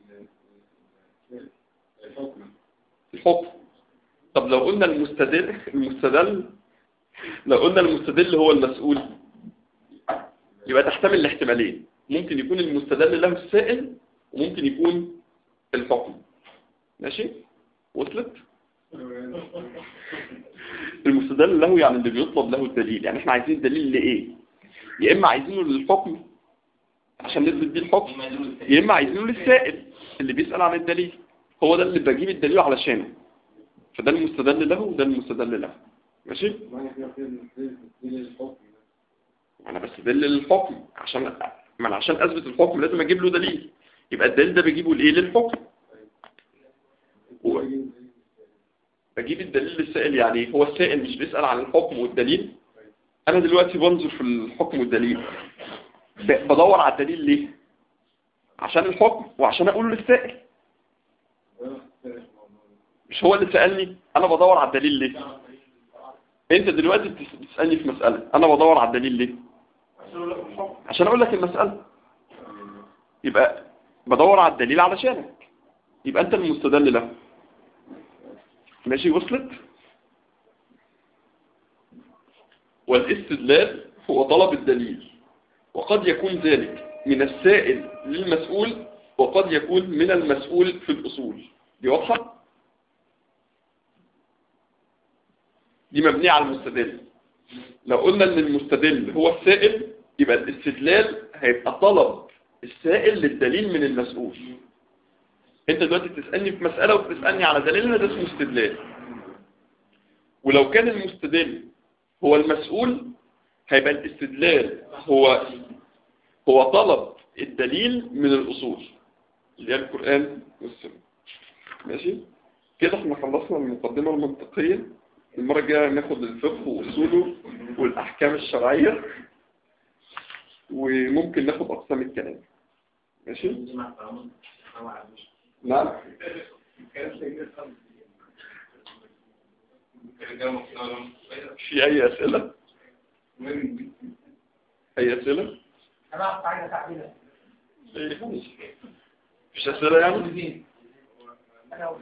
الحكم طب لو قلنا المستدل المستدل لو قلنا المستدل هو المسؤول يبقى تحتمل الاحتمالين ممكن يكون المستدل له السائل وممكن يكون الحكم ماشي وصلت المستدل له يعني اللي بيطلب له الدليل يعني احنا عايزين الدليل لإيه يا إما عايزينه للحكم عشان نثبت بيه الحكم يا إما عايزينه للسائل اللي بيسأل عن الدليل هو ده اللي بجيب الدليل علشانه فده المستدل له وده المستدل له ماشي انا بستدل للحكم عشان ما انا عشان اثبت الحكم لازم اجيب له دليل يبقى الدليل ده بجيبه لايه للحكم هو بجيب الدليل للسائل يعني هو السائل مش بيسأل عن الحكم والدليل انا دلوقتي بنظر في الحكم والدليل ب- بدور على الدليل ليه عشان الحكم وعشان اقوله للسائل مش هو اللي سألني انا بدور على الدليل ليه انت دلوقتي بتس- بتسألني في مسألة انا بدور على الدليل ليه عشان اقول لك المسألة يبقى بدور على الدليل علشانك يبقى انت المستدل له ماشي وصلت والاستدلال هو طلب الدليل وقد يكون ذلك من السائل للمسؤول وقد يكون من المسؤول في الأصول دي واضحة؟ دي مبنية على المستدل لو قلنا ان المستدل هو السائل يبقى الاستدلال هيبقى طلب السائل للدليل من المسؤول انت دلوقتي بتسألني في مسألة وبتسألني على دليلنا ده اسمه استدلال ولو كان المستدل هو المسؤول هيبقى الاستدلال هو هو طلب الدليل من الأصول اللي هي القرآن والسنة ماشي كده احنا خلصنا المقدمة المنطقية المرة الجاية ناخد الفقه وأصوله والأحكام الشرعية وممكن ناخد أقسام الكلام ماشي نعم في أي أسئلة أي أسئلة انا اعرف حاجه تعبينها إيه خالص. مش أسئلة يعني انا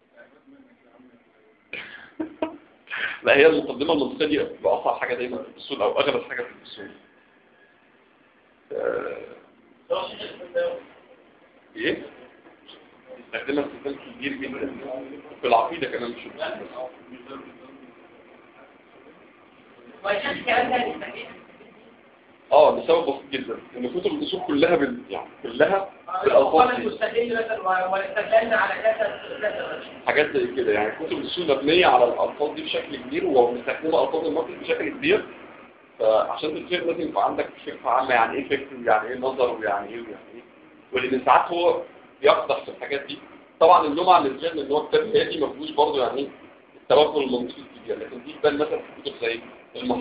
لا هي المقدمة المنطقية دي بتبقى أصعب حاجة دايما في الأصول أو أغلب حاجة في الأصول آه، إيه؟ استخدمها استخدام كبير جدا في العقيدة كمان مش في الأصول. وعشان الكلام ده نستفيد اه لسبب بسيط جدا ان كتب الاصول كلها بال... يعني كلها بالالفاظ وقال دي المستدل مثلا واستدلنا على كذا كذا حاجات زي كده يعني كتب الاصول مبنيه على الالفاظ دي بشكل كبير وبنستخدمها الفاظ النقد بشكل كبير فعشان تفهم لازم يبقى عندك فكره عامه يعني ايه فكر ويعني ايه نظر ويعني ايه ويعني ايه ولان ساعات هو بيقدح في الحاجات دي طبعا اللومة على الانسان ان هو كتاب هادي ما فيهوش برضه يعني التوغل المنطقي الكبير لكن دي تبان مثلا في كتب زي المحاضرة